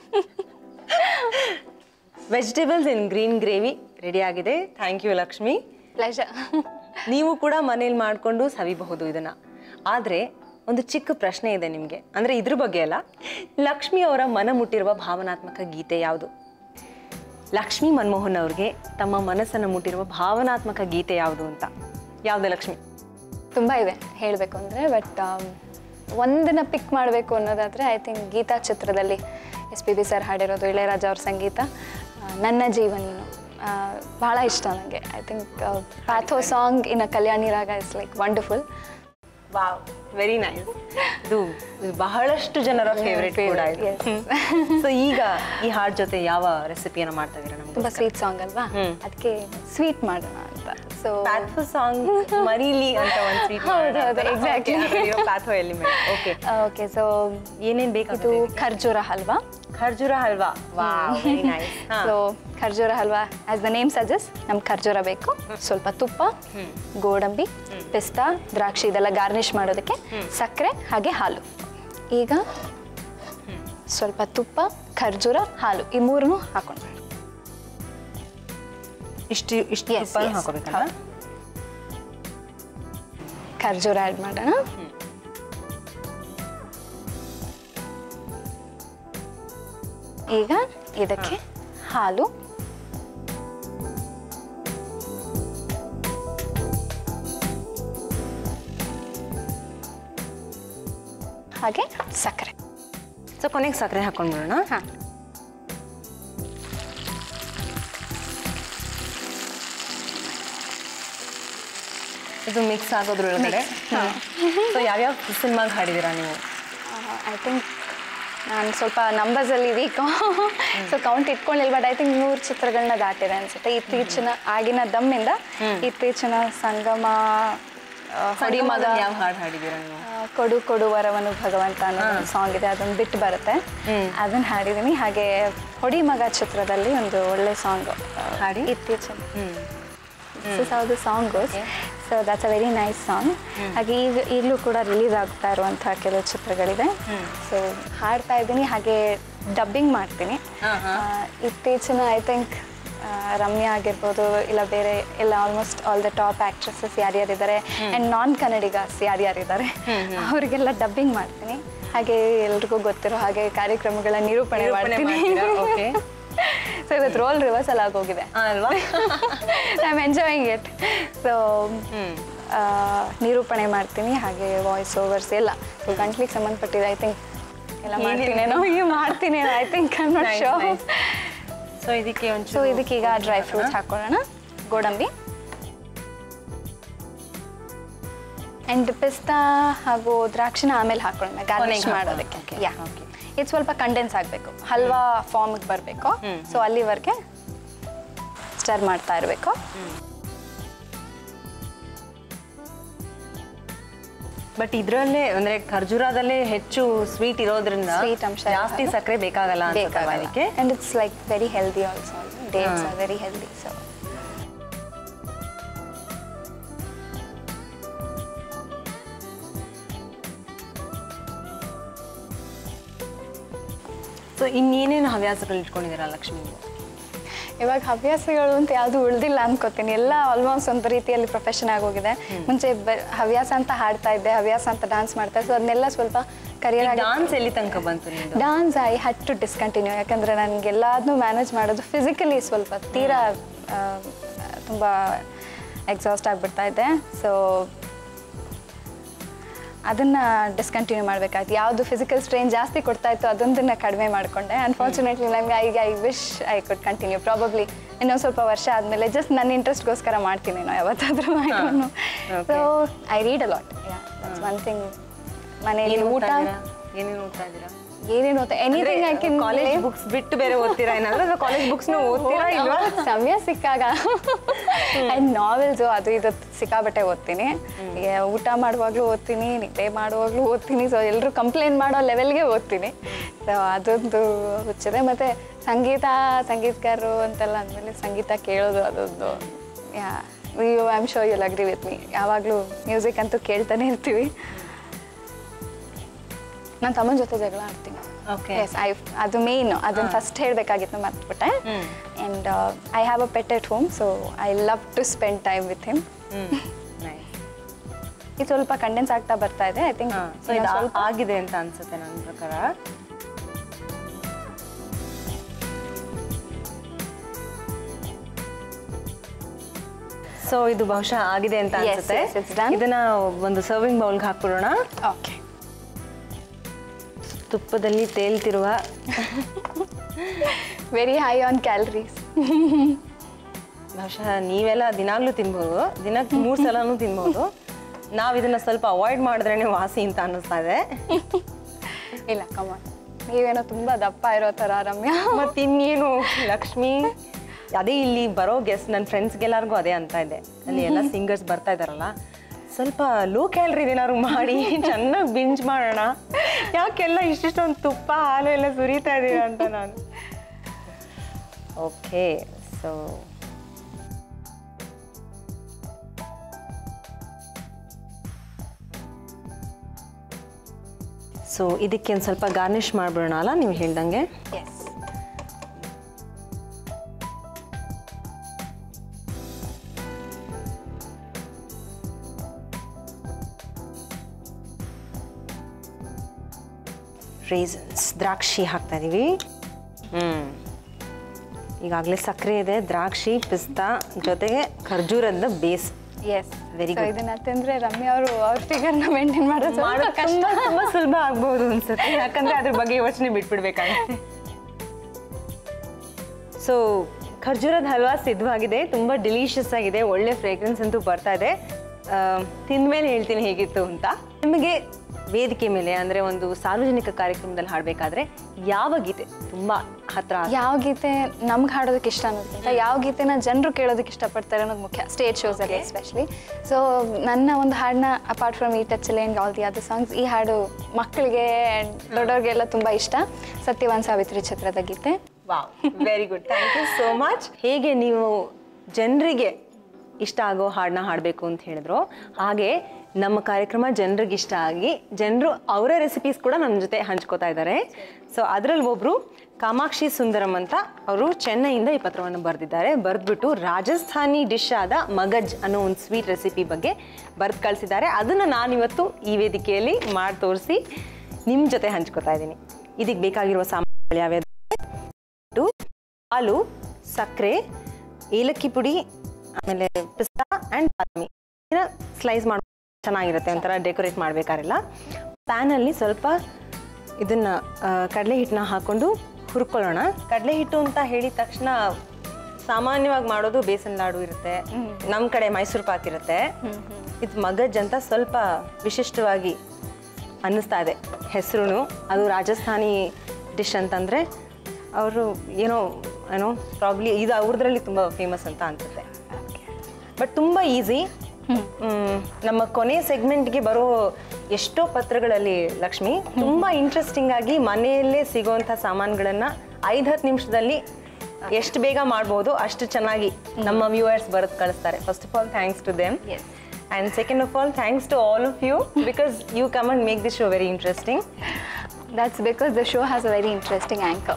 vegetables in green gravy ready ಆಗಿದೆ ಥ್ಯಾಂಕ್ ಯು ಲಕ್ಷ್ಮಿ ಪ್ಲೆಜರ್ ನೀವು ಕೂಡ ಮನೇಲಿ ಮಾಡಿಕೊಂಡು ಸವಿಬಹುದು ಇದನ್ನ ಆದರೆ ಒಂದು ಚಿಕ್ಕ ಪ್ರಶ್ನೆ ಇದೆ ನಿಮಗೆ ಅಂದರೆ ಇದ್ರ ಬಗ್ಗೆ ಅಲ್ಲ ಲಕ್ಷ್ಮಿ ಅವರ ಮನ ಮುಟ್ಟಿರುವ ಭಾವನಾತ್ಮಕ ಗೀತೆ ಯಾವುದು ಲಕ್ಷ್ಮಿ ಮನಮೋಹನ್ ಅವ್ರಿಗೆ ತಮ್ಮ ಮನಸ್ಸನ್ನು ಮುಟ್ಟಿರುವ ಭಾವನಾತ್ಮಕ ಗೀತೆ ಯಾವುದು ಅಂತ ಯಾವುದು ಲಕ್ಷ್ಮಿ ತುಂಬ ಇದೆ ಹೇಳಬೇಕು ಅಂದರೆ ಬಟ್ ಒಂದನ್ನ ಪಿಕ್ ಮಾಡಬೇಕು ಅನ್ನೋದಾದರೆ ಐ ಥಿಂಕ್ ಗೀತಾ ಚಿತ್ರದಲ್ಲಿ ಎಸ್ ಪಿ ಬಿ ಸರ್ ಹಾಡಿರೋದು ಇಳೆಯರಾಜ ಅವ್ರ ಸಂಗೀತ ಆ, ನನ್ನ ಜೀವ ನೀನು ಆ, ಭಾಳ ಇಷ್ಟ ನನಗೆ I think pathos song in a Kalyani raga is like wonderful wow very nice ಇದು ಇದು ಬಹಳಷ್ಟು ಜನರ ಫೇವ್ರೇಟ್ ಕೂಡ ಇದು ಸೊ ಈಗ ಈ ಹಾಡ್ ಜೊತೆ ಯಾವ ರೆಸಿಪಿಯನ್ನು ಮಾಡ್ತಾ ಇದ್ದೀರಾ ತುಂಬ ನಮ್ಗೆ ಸ್ವೀಟ್ ಸಾಂಗ್ ಅಲ್ವಾ ಅದಕ್ಕೆ ಸ್ವೀಟ್ ಮಾಡೋಣ ಅಂತ ಸೊ ಪ್ಯಾಥೋ ಸಾಂಗ್ ಮರೀಲಿ ಅಂತ ಒಂದು ಸ್ವೀಟ್ ಹೌದು, ಹೌದು, exactly. ಪ್ಯಾಥೋ ಎಲಿಮೆಂಟ್ ಓಕೆ ಓಕೆ ಸೊ ಏನೇನ್ ಇದು ಬೇಕಾಗುತ್ತೆ ಖರ್ಜೂರ ಹಲ್ವಾ ಖರ್ಜೂರ halwa wow very nice so kharjura halwa as the name suggest ನಮ್ಗೆ ಖರ್ಜೂರ ಬೇಕು ಸ್ವಲ್ಪ ತುಪ್ಪ ಗೋಡಂಬಿ ಪಿಸ್ತಾ ದ್ರಾಕ್ಷಿ ಇದೆಲ್ಲ ಗಾರ್ನಿಷ್ ಮಾಡೋದಕ್ಕೆ ಸಕ್ಕರೆ ಹಾಗೆ ಹಾಲು ಈಗ ಸ್ವಲ್ಪ ತುಪ್ಪ ಖರ್ಜೂರ ಹಾಲು ಈ ಮೂರನ್ನು ಹಾಕೊಂಡು ಇಷ್ಟು ಇಷ್ಟು Yes, ತುಪ್ಪ yes. ಹಾಕೋಬೇಕಲ್ಲ ಖರ್ಜೂರ ಆ್ಯಡ್ ಮಾಡೋಣ ಈಗ ಇದಕ್ಕೆ ಹಾಲು ಹಾಗೆ ಸಕ್ಕರೆ ಸೊ ಕೊನೆಗೆ ಸಕ್ಕರೆ ಹಾಕೊಂಡ್ಬಿಡೋಣ ಹಾಂ ಇದು ಮಿಕ್ಸ್ ಆಗೋದ್ರೊಳಗಡೆ ಸೊ ಯಾವ್ಯಾವ ಸಿನಿಮಾಗೆ ಹಾಡಿದ್ದೀರಾ ನೀವು ಐ ಥಿಂಕ್ ನಾನು ಸ್ವಲ್ಪ ನಂಬರ್ಸಲ್ಲಿ ವೀಕು ಸೊ ಕೌಂಟ್ ಇಟ್ಕೊಂಡಿಲ್ಲ ಬಟ್ ಐ ಥಿಂಕ್ ನೂರು ಚಿತ್ರಗಳನ್ನ ದಾಟಿದೆ ಅನ್ಸುತ್ತೆ ಇತ್ತೀಚಿನ ಆಗಿನ ದಮ್ಮಿಂದ ಇತ್ತೀಚಿನ ಸಂಗಮ ಆ, ಹೊಡಿ ಮಗ ಯಾವ ಹಾಡು ಹಾಡಿದ್ದೀರಾ ನೀವು ಆ, ಕೊಡು ಕೊಡು ವರವನು ಭಗವಂತ ಅನ್ನೋ ಒಂದು ಸಾಂಗ್ ಇದೆ ಅದೊಂದು ಬಿಟ್ಟು ಬರುತ್ತೆ ಅದನ್ನ ಹಾಡಿದ್ದೀನಿ ಹಾಗೆ ಹೊಡಿ ಮಗ ಚಿತ್ರದಲ್ಲಿ ಒಂದು ಒಳ್ಳೆ ಸಾಂಗ್ ಹಾಡಿ? ಇತ್ತೀಚಿನ this is how the song goes so that's a very nice song ಹಾಗೆ ಈಗ ಈಗಲೂ ಕೂಡ ರಿಲೀಸ್ ಆಗ್ತಾ ಇರುವಂತಹ ಕೆಲವು ಚಿತ್ರಗಳಿದೆ ಸೊ ಹಾಡ್ತಾ ಇದ್ದೀನಿ ಹಾಗೆ ಡಬ್ಬಿಂಗ್ ಮಾಡ್ತೀನಿ ಆ, ಇತ್ತೀಚಿನ ಐ ಥಿಂಕ್ ರಮ್ಯಾ ಆಗಿರ್ಬೋದು ಇಲ್ಲ ಬೇರೆ ಎಲ್ಲ almost all the top actresses ಯಾರ್ಯಾರಿದ್ದಾರೆ ಆ್ಯಂಡ್ ನಾನ್ ಕನ್ನಡಿಗಾಸ್ ಯಾರ್ಯಾರಿದ್ದಾರೆ ಅವರಿಗೆಲ್ಲ ಡಬ್ಬಿಂಗ್ ಮಾಡ್ತೀನಿ ಹಾಗೆ ಎಲ್ರಿಗೂ ಗೊತ್ತಿರೋ ಹಾಗೆ ಕಾರ್ಯಕ್ರಮಗಳ ನಿರೂಪಣೆ ನಿರೂಪಣೆ ಮಾಡ್ತೀನಿ ಮಾಡ್ತೀರಾ? Okay. ಸೊ ಇವತ್ತು ರೋಲ್ ರಿವರ್ಸಲ್ ಆಗೋಗಿದೆ ಆ, ಅಲ್ವಾ I am enjoying it so ನಿರೂಪಣೆ ಮಾಡ್ತೀನಿ ಹಾಗೆ ವಾಯ್ಸ್ ಓವರ್ಸ್ ಎಲ್ಲ ಸೊ ಗಂಟ್ಲಿಗೆ ಸಂಬಂಧಪಟ್ಟಿದೆ ಐ ಥಿಂಕ್ ಎಲ್ಲ ಮಾಡ್ತೀನೇನೋ ಈಗ ಮಾಡ್ತೀನಿ I think I not Nice, show nice. So ಇದಕ್ಕೆ ಸೊ ಒಂಚೂರು ಇದಕ್ಕೀಗ ಡ್ರೈ ಫ್ರೂಟ್ಸ್ ಹಾಕೊಳ್ಳೋಣ ಗೋಡಂಬಿ ಆ್ಯಂಡ್ ಪಿಸ್ತಾ ಹಾಗೂ ದ್ರಾಕ್ಷಿನ ಆಮೇಲೆ ಹಾಕೊಳ್ಳೋಣ ಗಾರ್ನಿಶ್ ಕೊನೆಗೆ ಮಾಡೋದಕ್ಕೆ ಹಾಕೋಣ. ಯಾ Okay, okay. ಇದು ಸ್ವಲ್ಪ ಕಂಡೆನ್ಸ್ ಆಗಬೇಕು ಹಲ್ವಾ ಫಾರ್ಮಿಗೆ ಬರಬೇಕು ಸೊ ಅಲ್ಲಿವರೆಗೆ ಸ್ಟರ್ ಮಾಡ್ತಾ ಇರಬೇಕು ಬಟ್ ಇದ್ರಲ್ಲೇ ಅಂದ್ರೆ ಖರ್ಜೂರದಲ್ಲೇ ಹೆಚ್ಚು ಸ್ವೀಟ್ ಇರೋದ್ರಿಂದ Sweet ಅಂಶ ಜಾಸ್ತಿ ಇರೋದು. ಸಕ್ಕರೆ ಬೇಕಾಗಲ್ಲ ಅನ್ಸುತ್ತಲ್ವಾ ಬೇಕಾಗಲ್ಲ ಇದಕ್ಕೆ and it's like very healthy also dates are very healthy so so ಇನ್ನೇನೇನು ಹವ್ಯಾಸಗಳು ಇಟ್ಕೊಂಡಿದ್ದೀರಾ ಲಕ್ಷ್ಮಿ ನೀವು? ಇವಾಗ ಹವ್ಯಾಸಗಳು ಅಂತ ಯಾವುದು ಉಳ್ದಿಲ್ಲ ಅನ್ಕೋತೀನಿ ಎಲ್ಲ ಆಲ್ಮೋಸ್ಟ್ ಒಂದು ರೀತಿಯಲ್ಲಿ ಪ್ರೊಫೆಷನ್ ಆಗೋಗಿದೆ ಮುಂಚೆ ಬ ಹವ್ಯಾಸ ಅಂತ ಹಾಡ್ತಾ ಇದ್ದೆ ಹವ್ಯಾಸ ಅಂತ ಡಾನ್ಸ್ ಮಾಡ್ತಾ ಇದ್ದೆ ಸೊ ಅದನ್ನೆಲ್ಲ ಸ್ವಲ್ಪ ಕರಿಯರ್ ಆಗಿ ಡಾನ್ಸ್ ಎಲ್ಲಿ ತನಕ ಬಂತು ನಿಮ್ದು dance I had to discontinue ಯಾಕಂದರೆ ನನಗೆಲ್ಲದನ್ನೂ ಮ್ಯಾನೇಜ್ ಮಾಡೋದು ಫಿಸಿಕಲಿ ಸ್ವಲ್ಪ ತೀರಾ ಆ, ತುಂಬ ಎಕ್ಸಾಸ್ಟ್ ಆಗಿಬಿಡ್ತಾ ಇದ್ದೆ ಸೊ ಅದನ್ನು ಡಿಸ್ಕಂಟಿನ್ಯೂ ಮಾಡಬೇಕಾಯ್ತು ಯಾವುದು ಫಿಸಿಕಲ್ ಸ್ಟ್ರೈನ್ ಜಾಸ್ತಿ ಕೊಡ್ತಾ ಇತ್ತು ಅದೊಂದನ್ನು ಕಡಿಮೆ ಮಾಡಿಕೊಂಡೆ ಅನ್ಫಾರ್ಚುನೇಟ್ಲಿ ನನಗೆ I I wish I could continue probably ಇನ್ನೊಂದು ಸ್ವಲ್ಪ ವರ್ಷ ಆದಮೇಲೆ ಜಸ್ಟ್ ನನ್ನ ಇಂಟ್ರೆಸ್ಟ್ಗೋಸ್ಕರ ಮಾಡ್ತೀನಿ ನಾವು ಯಾವತ್ತಾದರೂ so I read a lot one thing ಮನೇಲಿ ಏನು ಊಟ ಓದ್ತಾ ಇದ್ದೀರಾ ಏನೇನು ಓದ್ತಾ ಇದ್ದೀರಾ ಏನೇನು ಓದ್ತಾ anything I can college books ಬಿಟ್ಟು ಬೇರೆ ಓದ್ತೀರಾ ಏನಾದ್ರು ಕಾಲೇಜ್ ಬುಕ್ಸ್ ಓದ್ತೀರಾ ಇಲ್ವಾ ಸಮಯ ಸಿಕ್ಕಾಗ ಆ್ಯಂಡ್ ನಾವೆಲ್ಸು ಅದು ಇದು ಸಿಕ್ಕಾಬಟ್ಟೆ ಓದ್ತೀನಿ ಈಗ ಊಟ ಮಾಡುವಾಗಲೂ ಓದ್ತೀನಿ ನಿದ್ದೆ ಮಾಡುವಾಗಲೂ ಓದ್ತೀನಿ ಸೊ ಎಲ್ಲರೂ ಕಂಪ್ಲೇಂಟ್ ಮಾಡೋ ಲೆವೆಲ್ಗೆ ಓದ್ತೀನಿ ಸೊ ಅದೊಂದು ಹುಚ್ಚಿದೆ ಮತ್ತು ಸಂಗೀತ ಸಂಗೀತಗಾರರು ಅಂತೆಲ್ಲ ಅಂದಮೇಲೆ ಸಂಗೀತ ಕೇಳೋದು ಅದೊಂದು yeah you I am sure you'll agree with me ಯಾವಾಗಲೂ ಮ್ಯೂಸಿಕ್ ಅಂತೂ ಕೇಳ್ತಾನೆ ಇರ್ತೀವಿ ನಾನು ತಮ್ಮನ ಜೊತೆ ಜಗಳ ಆಡ್ತೀನಿ Okay. ಎಸ್ ಐ ಅದು ಮೇನ್ ಅದನ್ನ ಫಸ್ಟ್ ಹೇಳಬೇಕಾಗಿತ್ತು ಮರ್ತ್ಬಿಟ್ಟೆ and I have a pet at home so I love to spend time with him ಇದು ಸ್ವಲ್ಪ ಕಂಡೆನ್ಸ್ ಆಗ್ತಾ ಬರ್ತಾ ಇದೆ ಐ ಥಿಂಕ್ ಸೊ ಇದು ಆ- ಆಗಿದೆ ಅಂತ ಅನ್ಸುತ್ತೆ ನನ್ನ ಪ್ರಕಾರ ಸೊ ಇದು ಬಹುಶಃ ಆಗಿದೆ ಅಂತ Yes, ಅನ್ಸುತ್ತೆ yes, it's done. ಇದನ್ನ ಒಂದು ಸರ್ವಿಂಗ್ ಬೌಲ್ಗೆ ಹಾಕ್ಬಿಡೋಣ ಓಕೆ ತುಪ್ಪದಲ್ಲಿ ತೇಲ್ತಿರುವ ವೆರಿ ಹೈ ಆನ್ ಕ್ಯಾಲರೀಸ್ ಬಹುಶಃ ನೀವೆಲ್ಲ ದಿನಾಗ್ಲೂ ತಿನ್ಬೋದು ದಿನಕ್ಕೆ ಮೂರು ಸಲನೂ ತಿನ್ಬೋದು ನಾವು ಇದನ್ನ ಸ್ವಲ್ಪ ಅವಾಯ್ಡ್ ಮಾಡಿದ್ರೇನೆ ವಾಸಿ ಅಂತ ಅನ್ನಿಸ್ತಾ ಇದೆ ಇಲ್ಲ ಕಮಾನ್ ನೀವೇನೋ ತುಂಬ ದಪ್ಪ ಇರೋ ಥರ ರಮ್ಯಾ ಮತ್ತೆ ಇನ್ನೇನು ಲಕ್ಷ್ಮಿ ಅದೇ ಇಲ್ಲಿ ಬರೋ ಗೆಸ್ಟ್ ನನ್ನ ಫ್ರೆಂಡ್ಸ್ಗೆಲ್ಲರಿಗೂ ಅದೇ ಅಂತ ಇದೆ ಅಲ್ಲಿ ಎಲ್ಲ ಸಿಂಗರ್ಸ್ ಬರ್ತಾ ಇದಾರಲ್ಲ ಸ್ವಲ್ಪ ಲೋ ಕ್ಯಾಲ್ರಿ ಏನಾದ್ರು ಮಾಡಿ ಚೆನ್ನಾಗಿ ಬಿಂಜ್ ಮಾಡೋಣ ಯಾಕೆಲ್ಲ ಇಷ್ಟಿಷ್ಟೊಂದು ತುಪ್ಪ ಹಾಲು ಎಲ್ಲ ಸುರಿತಾ ಇದೀರ ಅಂತ ನಾನು ಓಕೆ ಸೊ ಸೊ ಇದಕ್ಕೆ ಒಂದು ಸ್ವಲ್ಪ ಗಾರ್ನಿಷ್ ಮಾಡ್ಬಿಡೋಣ ಅಲ್ಲ ನೀವು ಹೇಳ್ದಂಗೆ ಎಸ್ ರೇಸನ್ಸ್ ದ್ರಾಕ್ಷಿ ಹಾಕ್ತಾ ಇದೀವಿ ಹ್ಮ್ ಈಗಾಗಲೇ ಸಕ್ಕರೆ ಇದೆ ದ್ರಾಕ್ಷಿ ಪಿಸ್ತಾ ಜೊತೆಗೆ ಖರ್ಜೂರದ base yes Very so good. ಇದನ್ನ ತಿಂದ್ರೆ ರಮ್ಯಾ ಅವರು ಅವ್ರ ಫಿಗರ್ನ ಮೇಂಟೈನ್ ಮಾಡೋದು ಸ್ವಲ್ಪ ಮಾಡೋದು ಕಷ್ಟ ತುಂಬಾ ತುಂಬಾ ಸುಲಭ ಆಗ್ಬಹುದು ಅನ್ಸುತ್ತೆ ಯಾಕಂದ್ರೆ ಅದ್ರ ಬಗ್ಗೆ ಯೋಚನೆ ಬಿಟ್ಬಿಡ್ಬೇಕಾಗುತ್ತೆ ಸೊ ಖರ್ಜೂರದ ಹಲ್ವಾ ಸಿದ್ಧವಾಗಿದೆ ತುಂಬಾ ಡಿಲಿಷಿಯಸ್ ಆಗಿದೆ ಒಳ್ಳೆ ಫ್ರೇಗ್ರೆನ್ಸ್ ಅಂತೂ ಬರ್ತಾ ಇದೆ ತಿಂದ್ಮೇಲೆ ಹೇಳ್ತೀನಿ ಹೇಗಿತ್ತು ಅಂತ ನಿಮಗೆ ವೇದಿಕೆ ಮೇಲೆ ಅಂದ್ರೆ ಒಂದು ಸಾರ್ವಜನಿಕ ಕಾರ್ಯಕ್ರಮದಲ್ಲಿ ಹಾಡಬೇಕಾದ್ರೆ ಯಾವ ಗೀತೆ ತುಂಬಾ ಹತ್ರ ಯಾವ ಗೀತೆ ನಮ್ಗೆ ಹಾಡೋದಕ್ಕೆ ಇಷ್ಟ ಅನ್ನೋದಕ್ಕಿಂತ ಯಾವ ಗೀತೆನ ಜನರು ಕೇಳೋದಕ್ಕೆ ಇಷ್ಟಪಡ್ತಾರೆ ಅನ್ನೋದು ಮುಖ್ಯ ಸ್ಟೇಜ್ ಶೋಸಲ್ಲಿ ಎಸ್ಪೆಷಲಿ ಸೊ ನನ್ನ ಒಂದು ಹಾಡನ್ನ ಅಪಾರ್ಟ್ ಫ್ರಮ್ ಈ touch and all the other songs ಈ ಹಾಡು ಮಕ್ಕಳಿಗೆ and ದೊಡ್ಡವ್ರಿಗೆಲ್ಲ ತುಂಬ ಇಷ್ಟ ಸತ್ಯವಾನ್ ಸಾವಿತ್ರಿ ಚಿತ್ರದ ಗೀತೆ wow very good thank you so much ಹೇಗೆ ನೀವು ಜನರಿಗೆ ಇಷ್ಟ ಆಗೋ ಹಾಡನ್ನ ಹಾಡಬೇಕು ಅಂತ ಹೇಳಿದ್ರು ಹಾಗೆ ನಮ್ಮ ಕಾರ್ಯಕ್ರಮ ಜನರಿಗೆ ಇಷ್ಟ ಆಗಿ ಜನರು ಅವರ ರೆಸಿಪೀಸ್ ಕೂಡ ನಮ್ಮ ಜೊತೆ ಹಂಚ್ಕೋತಾ ಇದ್ದಾರೆ ಸೊ ಅದರಲ್ಲಿ ಒಬ್ರು ಕಾಮಾಕ್ಷಿ ಸುಂದರಂ ಅಂತ ಅವರು ಚೆನ್ನೈಯಿಂದ ಈ ಪತ್ರವನ್ನು ಬರೆದಿದ್ದಾರೆ ಬರೆದ್ಬಿಟ್ಟು ರಾಜಸ್ಥಾನಿ ಡಿಶ್ ಆದ ಮಗಜ್ ಅನ್ನೋ ಒಂದು ಸ್ವೀಟ್ ರೆಸಿಪಿ ಬಗ್ಗೆ ಬರೆದು ಕಳಿಸಿದ್ದಾರೆ ಅದನ್ನು ನಾನಿವತ್ತು ಈ ವೇದಿಕೆಯಲ್ಲಿ ಮಾಡಿ ತೋರಿಸಿ ನಿಮ್ಮ ಜೊತೆ ಹಂಚ್ಕೋತಾ ಇದ್ದೀನಿ ಇದಕ್ಕೆ ಬೇಕಾಗಿರುವ ಸಾಮಗ್ರಿಗಳು ಯಾವ್ಯಾವ ಇಟ್ಟು ಹಾಲು ಸಕ್ಕರೆ ಏಲಕ್ಕಿ ಪುಡಿ ಆಮೇಲೆ ಪಿಸ್ತಾ ಆ್ಯಂಡ್ ಬಾದಾಮಿ ಸ್ಲೈಸ್ ಮಾಡಿ ಚೆನ್ನಾಗಿರುತ್ತೆ ಒಂಥರ ಡೆಕೋರೇಟ್ ಮಾಡಬೇಕಾರೆಲ್ಲ ಪ್ಯಾನಲ್ಲಿ ಸ್ವಲ್ಪ ಇದನ್ನ ಆ, ಕಡಲೆ ಹಿಟ್ಟನ್ನ ಹಾಕೊಂಡು ಹುರ್ಕೊಳ್ಳೋಣ ಕಡಲೆ ಹಿಟ್ಟು ಅಂತ ಹೇಳಿದ ತಕ್ಷಣ ಸಾಮಾನ್ಯವಾಗಿ ಮಾಡೋದು ಬೇಸನ್ ಲಾಡು ಇರುತ್ತೆ ನಮ್ಮ ಕಡೆ ಮೈಸೂರು ಪಾಕ್ ಇರುತ್ತೆ ಇದು ಮಗಜ್ ಅಂತ ಸ್ವಲ್ಪ ವಿಶಿಷ್ಟವಾಗಿ ಅನ್ನಿಸ್ತಾ ಇದೆ ಹೆಸರು ಅದು ರಾಜಸ್ಥಾನಿ ಡಿಶ್ ಅಂತಂದರೆ ಅವರು ಏನೋ ಏನೋ ಪ್ರಾಬ್ಲಿ ಇದು ಅವ್ರದ್ರಲ್ಲಿ ತುಂಬ ಫೇಮಸ್ ಅಂತ ಅನ್ಸುತ್ತೆ ಬಟ್ ತುಂಬ ಈಸಿ ನಮ್ಮ ಕೊನೆ ಸೆಗ್ಮೆಂಟ್ಗೆ ಬರೋ ಎಷ್ಟೋ ಪತ್ರಗಳಲ್ಲಿ ಲಕ್ಷ್ಮಿ ತುಂಬ ಇಂಟ್ರೆಸ್ಟಿಂಗ್ ಆಗಿ ಮನೆಯಲ್ಲೇ ಸಿಗೋವಂಥ ಸಾಮಾನುಗಳನ್ನ ಐದು ಹತ್ತು ನಿಮಿಷದಲ್ಲಿ ಎಷ್ಟು ಬೇಗ ಮಾಡ್ಬೋದು ಅಷ್ಟು ಚೆನ್ನಾಗಿ ನಮ್ಮ ವ್ಯೂವರ್ಸ್ ಬರೆದು ಕಳಿಸ್ತಾರೆ first of all thanks to them Yes. And second of all thanks to all of you because you come and make this show very interesting That's because the show has a very interesting anchor.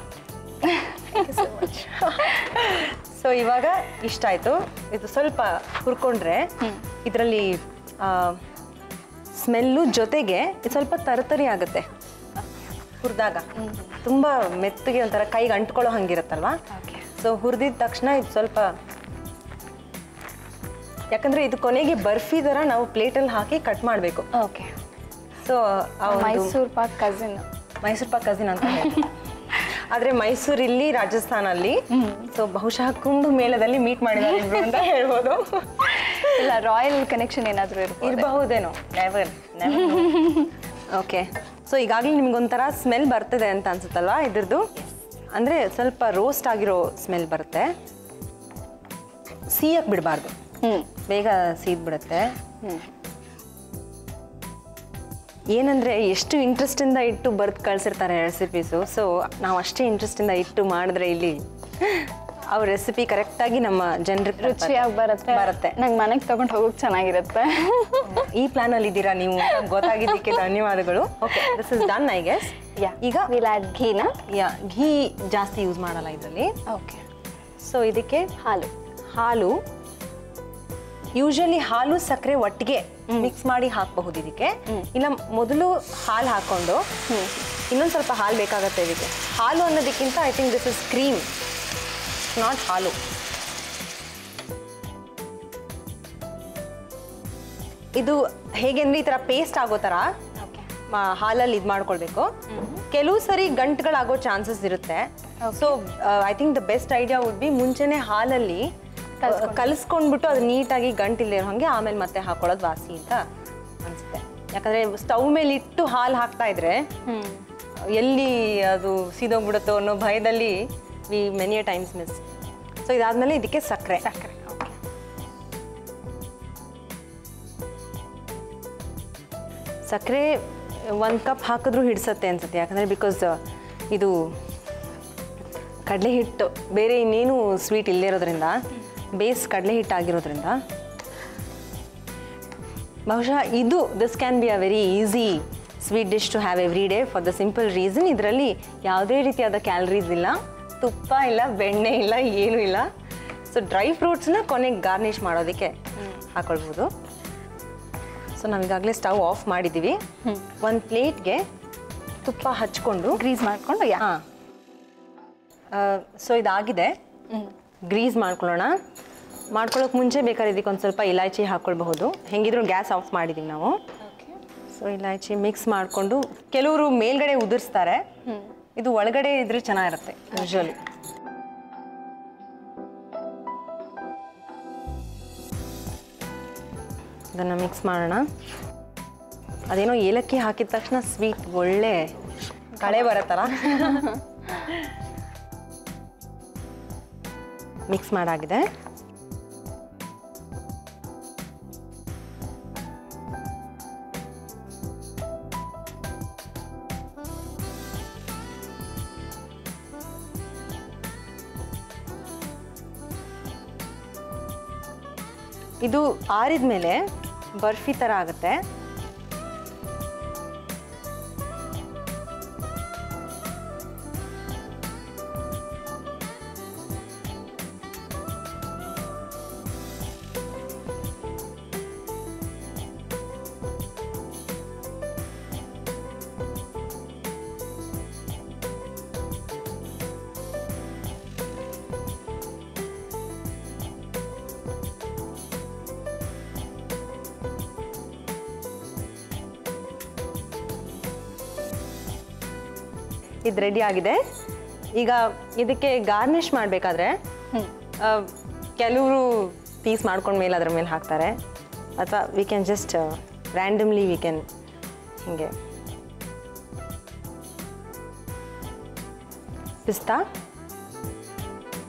So ಇವಾಗ ಇಷ್ಟ ಆಯಿತು ಇದು ಸ್ವಲ್ಪ ಹುರ್ಕೊಂಡ್ರೆ ಇದರಲ್ಲಿ ಸ್ಮೆಲ್ಲು ಜೊತೆಗೆ ಇದು ಸ್ವಲ್ಪ ತರತರಿ ಆಗುತ್ತೆ ಹುರಿದಾಗ ತುಂಬ ಮೆತ್ತಗೆ ಒಂಥರ ಕೈಗೆ ಅಂಟ್ಕೊಳ್ಳೋ ಹಂಗಿರುತ್ತಲ್ವಾ Okay. ಸೊ ಹುರಿದಿದ ತಕ್ಷಣ ಇದು ಸ್ವಲ್ಪ ಯಾಕಂದ್ರೆ ಇದು ಕೊನೆಗೆ ಬರ್ಫಿ ಥರ ನಾವು ಪ್ಲೇಟಲ್ಲಿ ಹಾಕಿ ಕಟ್ ಮಾಡಬೇಕು Okay. So Mysore pak cousin Mysore pak cousin ಅಂತ ಹೇಳಿ. ಆದ್ರೆ ಮೈಸೂರು ಇಲ್ಲಿ ರಾಜಸ್ಥಾನಲ್ಲಿ ಸೊ ಬಹುಶಃ ಕುಂಭ ಮೇಳದಲ್ಲಿ ಮೀಟ್ ಮಾಡಿದ್ದಾರೆ ಇಬ್ರು ಅಂತ ಹೇಳ್ಬೋದು ಇಲ್ಲ ರಾಯಲ್ ಕನೆಕ್ಷನ್ ಏನಾದರೂ ಇರ್ಬೋದು ಇರಬಹುದೇನೋ ನೆವರ್ ಓಕೆ ಸೊ ಈಗಾಗಲೇ ನಿಮ್ಗೊಂಥರ ಸ್ಮೆಲ್ ಬರ್ತದೆ ಅಂತ ಅನ್ಸುತ್ತಲ್ವಾ ಇದ್ರದ್ದು ಅಂದ್ರೆ ಸ್ವಲ್ಪ ರೋಸ್ಟ್ ಆಗಿರೋ ಸ್ಮೆಲ್ ಬರುತ್ತೆ ಸಿಯಕ್ ಬಿಡಬಾರ್ದು ಹ್ಞೂ ಬೇಗ ಸೀದ್ ಬಿಡುತ್ತೆ ಏನಂದ್ರೆ ಎಷ್ಟು ಇಂಟ್ರೆಸ್ಟಿಂದ ಇಟ್ಟು ಬರ್ದು ಕಳ್ಸಿರ್ತಾರೆ ರೆಸಿಪೀಸು ಸೊ ನಾವು ಅಷ್ಟೇ ಇಂಟ್ರೆಸ್ಟಿಂದ ಇಟ್ಟು ಮಾಡಿದ್ರೆ ಇಲ್ಲಿ ಅವ್ರ ರೆಸಿಪಿ ಕರೆಕ್ಟಾಗಿ ನಮ್ಮ ಜನರಿಗೆ ರುಚಿಯಾಗಿ ಬರುತ್ತೆ ಬರುತ್ತೆ ನಂಗೆ ಮನೆಗೆ ತಗೊಂಡು ಹೋಗೋಕೆ ಚೆನ್ನಾಗಿರುತ್ತೆ ಈ ಪ್ಲಾನ್ ಅಲ್ಲಿ ಇದ್ದೀರಾ ನೀವು ಅಂತ ಗೊತ್ತಾಗಿದ್ದಕ್ಕೆ ಧನ್ಯವಾದಗಳು okay this is done I guess yeah ಈಗ ವಿಲ್ ಆ್ಯಡ್ ಘೀನ ಯಾ ಘೀ ಜಾಸ್ತಿ ಯೂಸ್ ಮಾಡಲ್ಲ ಇದರಲ್ಲಿ ಓಕೆ ಸೊ ಇದಕ್ಕೆ ಹಾಲು ಹಾಲು ಯೂಶಲಿ ಹಾಲು ಸಕ್ಕರೆ ಒಟ್ಟಿಗೆ ಮಿಕ್ಸ್ ಮಾಡಿ ಹಾಕಬಹುದು ಇದಕ್ಕೆ ಇಲ್ಲ ಮೊದಲು ಹಾಲು ಹಾಕೊಂಡು ಇನ್ನೊಂದು ಸ್ವಲ್ಪ ಹಾಲು ಬೇಕಾಗತ್ತೆ ಇದಕ್ಕೆ ಹಾಲು ಅನ್ನೋದಕ್ಕಿಂತ I think this is cream not ಹಾಲು ಇದು ಹೇಗೆ ಅಂದ್ರೆ ಈ ಥರ ಪೇಸ್ಟ್ ಆಗೋ ಥರ ಓಕೆ ಮ- ಹಾಲಲ್ಲಿ ಇದು ಮಾಡ್ಕೊಳ್ಬೇಕು ಕೆಲವು ಸರಿ ಗಂಟುಗಳಾಗೋ ಚಾನ್ಸಸ್ ಇರುತ್ತೆ so I think the best idea would be ಮುಂಚೆನೆ ಹಾಲಲ್ಲಿ ಕಲಿಸ್ಕೊಂಡ್ಬಿಟ್ಟು ಅದು ನೀಟಾಗಿ ಗಂಟಿಲ್ಲದೆ ಹಾಗೆ ಆಮೇಲೆ ಮತ್ತೆ ಹಾಕೊಳ್ಳೋದು ವಾಸಿ ಅಂತ ಅನ್ಸುತ್ತೆ ಯಾಕಂದ್ರೆ ಸ್ಟವ್ ಮೇಲೆ ಇಟ್ಟು ಹಾಲು ಹಾಕ್ತಾ ಇದ್ರೆ ಹ್ಞೂ ಎಲ್ಲಿ ಅದು ಸೀದೋಗ್ಬಿಡುತ್ತೋ ಅನ್ನೋ ಭಯದಲ್ಲಿ we many times miss so ಇದಾದ್ಮೇಲೆ ಇದಕ್ಕೆ ಸಕ್ಕರೆ ಸಕ್ಕರೆ ಓಕೆ ಸಕ್ಕರೆ ಒಂದು ಕಪ್ ಹಾಕಿದ್ರೂ ಹಿಡಿಸತ್ತೆ ಅನ್ಸುತ್ತೆ ಯಾಕಂದರೆ ಬಿಕಾಸ್ ಇದು ಕಡಲೆ ಹಿಟ್ಟು ಬೇರೆ ಇನ್ನೇನು ಸ್ವೀಟ್ ಇಲ್ಲದೇ ಇರೋದ್ರಿಂದ ಬೇಸ್ ಕಡಲೆ ಹಿಟ್ಟು ಆಗಿರೋದ್ರಿಂದ ಬಹುಶಃ ಇದು this can be a very easy sweet dish to have every day for the simple reason ಇದರಲ್ಲಿ ಯಾವುದೇ ರೀತಿಯಾದ ಕ್ಯಾಲರೀಸ್ ಇಲ್ಲ ತುಪ್ಪ ಇಲ್ಲ ಬೆಣ್ಣೆ ಇಲ್ಲ ಏನೂ ಇಲ್ಲ ಸೊ ಡ್ರೈ ಫ್ರೂಟ್ಸ್ನ ಕೊನೆಗೆ ಗಾರ್ನಿಷ್ ಮಾಡೋದಕ್ಕೆ ಹಾಕೊಳ್ಬೋದು ಸೊ ನಾವೀಗಾಗಲೇ ಸ್ಟವ್ ಆಫ್ ಮಾಡಿದ್ದೀವಿ ಒಂದು ಪ್ಲೇಟ್ಗೆ ತುಪ್ಪ ಹಚ್ಕೊಂಡು ಗ್ರೀಸ್ ಮಾಡಿಕೊಂಡು ಯಾ ಹಾಂ ಸೊ ಇದಾಗಿದೆ ಗ್ರೀಸ್ ಮಾಡ್ಕೊಳ್ಳೋಣ ಮಾಡ್ಕೊಳ್ಳೋಕೆ ಮುಂಚೆ ಬೇಕಾದ್ರೆ ಇದಕ್ಕೆ ಒಂದು ಸ್ವಲ್ಪ ಇಲಾಚಿ ಹಾಕ್ಕೊಳ್ಬಹುದು ಹೆಂಗಿದ್ರು ಗ್ಯಾಸ್ ಆಫ್ ಮಾಡಿದ್ದೀವಿ ನಾವು ಸೊ ಇಲಾಚಿ ಮಿಕ್ಸ್ ಮಾಡಿಕೊಂಡು ಕೆಲವರು ಮೇಲ್ಗಡೆ ಉದುರಿಸ್ತಾರೆ ಇದು ಒಳಗಡೆ ಇದ್ರೆ ಚೆನ್ನಾಗಿರುತ್ತೆ ಯೂಶಲಿ ಅದನ್ನು ಮಿಕ್ಸ್ ಮಾಡೋಣ ಅದೇನೋ ಏಲಕ್ಕಿ ಹಾಕಿದ ತಕ್ಷಣ ಸ್ವೀಟ್ ಒಳ್ಳೆ ಕಳೆ ಬರುತ್ತಲ್ಲ ಮಿಕ್ಸ್ ಮಾಡಾಗಿದೆ ಇದು ಆರಿದ ಮೇಲೆ ಬರ್ಫಿ ಥರ ಆಗುತ್ತೆ ಇದು ರೆಡಿ ಆಗಿದೆ ಈಗ ಇದಕ್ಕೆ ಗಾರ್ನಿಷ್ ಮಾಡಬೇಕಾದ್ರೆ ಕೆಲವರು ಪೀಸ್ ಮಾಡ್ಕೊಂಡ ಮೇಲೆ ಅದ್ರ ಮೇಲೆ ಹಾಕ್ತಾರೆ ಅಥವಾ we can just randomly we can ಹೀಗೆ ಪಿಸ್ತಾ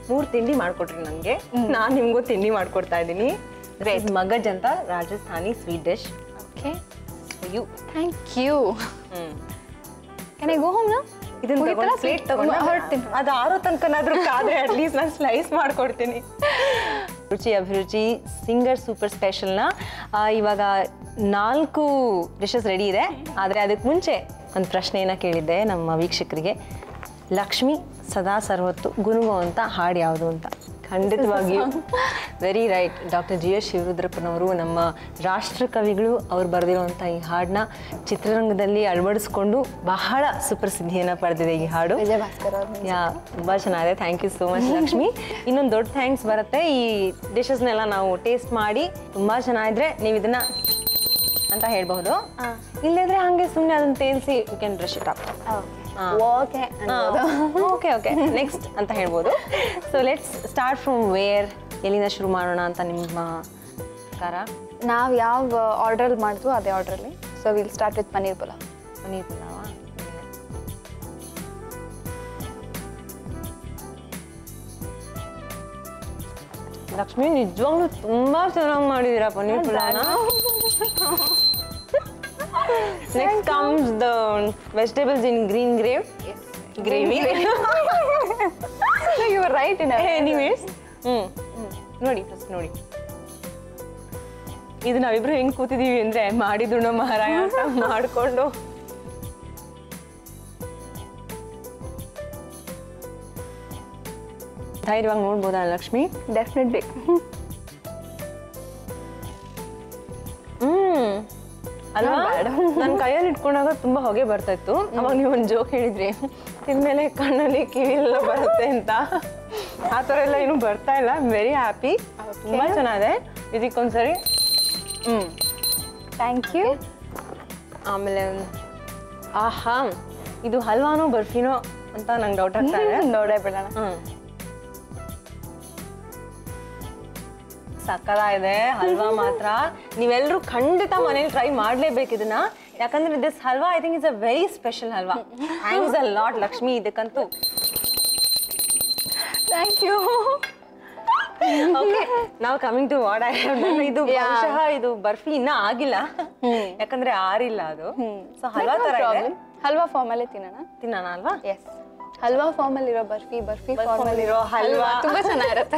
ಮೂರು ತಿಂಡಿ ಮಾಡ್ಕೊಟ್ರಿ ನನಗೆ ನಾನು ನಿಮಗೂ ತಿಂಡಿ ಮಾಡ್ಕೊಡ್ತಾ ಇದ್ದೀನಿ ಮಗಜ್ ಅಂತ Rajasthani sweet dish okay you thank you hmm can I go home ನಾ ಇದನ್ನ ಪ್ಲೇಟ್ ತಗೊಂಡು ಹೊರಡ್ತೀನಿ ಅದು ಆರೋ ತನಕನಾದ್ರೂ ಕಾದ್ರೆ ಅಟ್ಲೀಸ್ಟ್ ನಾನು ಸ್ಲೈಸ್ ಮಾಡ್ಕೊಡ್ತೀನಿ ರುಚಿ ಅಭಿರುಚಿ ಸಿಂಗರ್ ಸೂಪರ್ ಸ್ಪೆಷಲ್ನ ಇವಾಗ ನಾಲ್ಕು ಡಿಶಸ್ ರೆಡಿ ಇದೆ ಆದರೆ ಅದಕ್ಕೆ ಮುಂಚೆ ಒಂದು ಪ್ರಶ್ನೆಯನ್ನು ಕೇಳಿದ್ದೆ ನಮ್ಮ ವೀಕ್ಷಕರಿಗೆ ಲಕ್ಷ್ಮಿ ಸದಾ ಸರ್ವತ್ತು ಗುನುಗುವಂಥ ಹಾಡು ಯಾವುದು ಅಂತ ಖಂಡಿತವಾಗಿಯೂ very right doctor G S ಶಿವರುದ್ರಪ್ಪನವರು ನಮ್ಮ ರಾಷ್ಟ್ರ ಕವಿಗಳು ಅವ್ರು ಬರೆದಿರುವಂಥ ಈ ಹಾಡನ್ನ ಚಿತ್ರರಂಗದಲ್ಲಿ ಅಳವಡಿಸ್ಕೊಂಡು ಬಹಳ ಸುಪ್ರಸಿದ್ಧಿಯನ್ನು ಪಡೆದಿದೆ ಈ ಹಾಡು ವಿಜಯ ಭಾಸ್ಕರ್ ಅವ್ರ ಯಾ ತುಂಬ ಚೆನ್ನಾಗಿದೆ thank you so much Lakshmi ಇನ್ನೊಂದು ದೊಡ್ಡ ಥ್ಯಾಂಕ್ಸ್ ಬರುತ್ತೆ ಈ ಡಿಶಸ್ನೆಲ್ಲ ನಾವು ಟೇಸ್ಟ್ ಮಾಡಿ ತುಂಬ ಚೆನ್ನಾಗಿದ್ರೆ ನೀವು ಇದನ್ನ ಅಂತ ಹೇಳ್ಬಹುದು ಇಲ್ಲದ್ರೆ ಹಾಗೆ ಸುಮ್ಮನೆ ಅದನ್ನ ತೇಲ್ಸಿ you can brush it up okay okay okay next ಅಂತ ಹೇಳ್ಬೋದು so let's start from where ಎಲ್ಲಿಂದ ಶುರು ಮಾಡೋಣ ಅಂತ ನಿಮ್ಮ ಪ್ರಕಾರ ನಾವು ಯಾವ ಆರ್ಡ್ರಲ್ಲಿ ಮಾಡಿದ್ವು ಅದೇ ಆರ್ಡ್ರಲ್ಲಿ so will start with paneer pulao paneer pulao Lakshmi ನಿಜವಾಗ್ಲೂ ತುಂಬಾ ಚೆನ್ನಾಗಿ ಮಾಡಿದೀರಾ ಪನ್ನೀರ್ ಪುಲಾವ್ನ next comes the vegetables in green grave gravy you right in anyways hmm ನೋಡಿ ಫಸ್ಟ್ ನೋಡಿ ಇದು ನಾವಿಬ್ರು ಹೆಂಗ್ ಕೂತಿದೀವಿ ಅಂದ್ರೆ ಮಾಡಿದುಣ ಮಹಾರಾಯ ಅಂತ ಮಾಡ್ಕೊಂಡು ಧೈರ್ಯವಾಗಿ ನೋಡ್ಬೋದಾ ಲಕ್ಷ್ಮಿ ಡೆಫಿನೆಟ್ಲಿ ಹ್ಮ್ ಅಲ್ವಾ ನನ್ನ ಕೈಯಲ್ಲಿ ಇಟ್ಕೊಂಡಾಗ ತುಂಬಾ ಹೊಗೆ ಬರ್ತಾ ಇತ್ತು ಅವಾಗ ನೀವು ಒಂದು ಜೋಕ್ ಹೇಳಿದ್ರಿ ತಿಂದ್ಮೇಲೆ ಕಣ್ಣಲ್ಲಿ ಕಿವಿಲೆಲ್ಲ ಬರುತ್ತೆ ಅಂತ ಆ ಥರ ಎಲ್ಲ ಏನು ಬರ್ತಾ ಇಲ್ಲ ವೆರಿ ಹ್ಯಾಪಿ ತುಂಬಾ ಚೆನ್ನಾಗಿದೆ ಇದಕ್ಕೊಂದ್ಸರಿ ಹ್ಮ್ ಥ್ಯಾಂಕ್ ಯು ಆಮೇಲೆ ಆಹಾ ಇದು ಹಲ್ವಾನೋ ಬರ್ಫಿನೋ ಅಂತ ನಂಗೆ ಡೌಟ್ ಆಗ್ತಾ ಇದೆ ನೋಡೇ ಬಿಡೋಣ ಹ್ಮ್ ಸಕ್ಕದ ಇದೆ ಹಲ್ವಾ ಮಾತ್ರ ನೀವೆಲ್ಲರೂ ಖಂಡಿತ ಮನೇಲಿ ಟ್ರೈ ಮಾಡ್ಲೇಬೇಕು ಇದನ್ನ ಯಾಕಂದ್ರೆ this halwa I think is a very special halwa thanks a lot Lakshmi ಇದಕ್ಕಂತೂ ಥ್ಯಾಂಕ್ ಯು ಓಕೆ ನಾವು ಕಮಿಂಗ್ ಟು ವಾಟ್ ಐ ಇದು ಬಹುಶಃ ಇದು ಬರ್ಫಿ ಇನ್ನ ಆಗಿಲ್ಲ ಯಾಕಂದ್ರೆ ಆರಿಲ್ಲ ಅದು ಸೊ ಹಲ್ವಾ ತರ ಇದೆ ಹಲ್ವಾ ಫಾರ್ಮಲ್ಲೇ ತಿನ್ನೋಣ ತಿನ್ನೋಣ ಅಲ್ವಾ ಎಸ್ ಹಲ್ವಾ ಫಾರ್ಮಲ್ಲಿ ಇರೋ ಬರ್ಫಿ ಬರ್ಫಿ ಫಾರ್ಮಲ್ಲಿ ಇರೋ ಹಲ್ವಾ. ತುಂಬಾ ಚೆನ್ನಾಗಿರುತ್ತೆ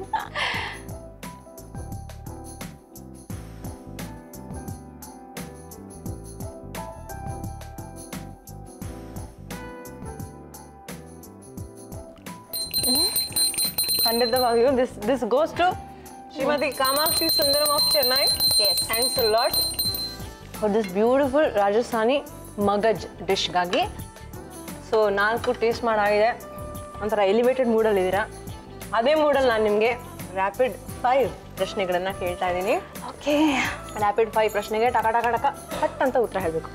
ಖಂಡಿತವಾಗಿಯೂ this this goes to Shrimati Kamakshi Sundaram of Chennai yes thanks a lot for this beautiful Rajasthani magaj ಡಿಶ್ಗಾಗಿ ಸೊ ನಾಲ್ಕು ಟೇಸ್ಟ್ ಮಾಡಾಗಿದೆ ಒಂಥರ ಎಲಿವೇಟೆಡ್ ಮೂಡಲ್ಲಿದ್ದೀರಾ ಅದೇ ಮೂಡಲ್ಲಿ ನಾನು ನಿಮಗೆ ರ್ಯಾಪಿಡ್ ಫೈವ್ ಪ್ರಶ್ನೆಗಳನ್ನು ಕೇಳ್ತಾ ಇದ್ದೀನಿ ಓಕೆ ರ್ಯಾಪಿಡ್ ಫೈವ್ ಪ್ರಶ್ನೆಗೆ ಟಕ ಟಕ ಟಕ ಪಟ್ ಅಂತ ಉತ್ತರ ಹೇಳಬೇಕು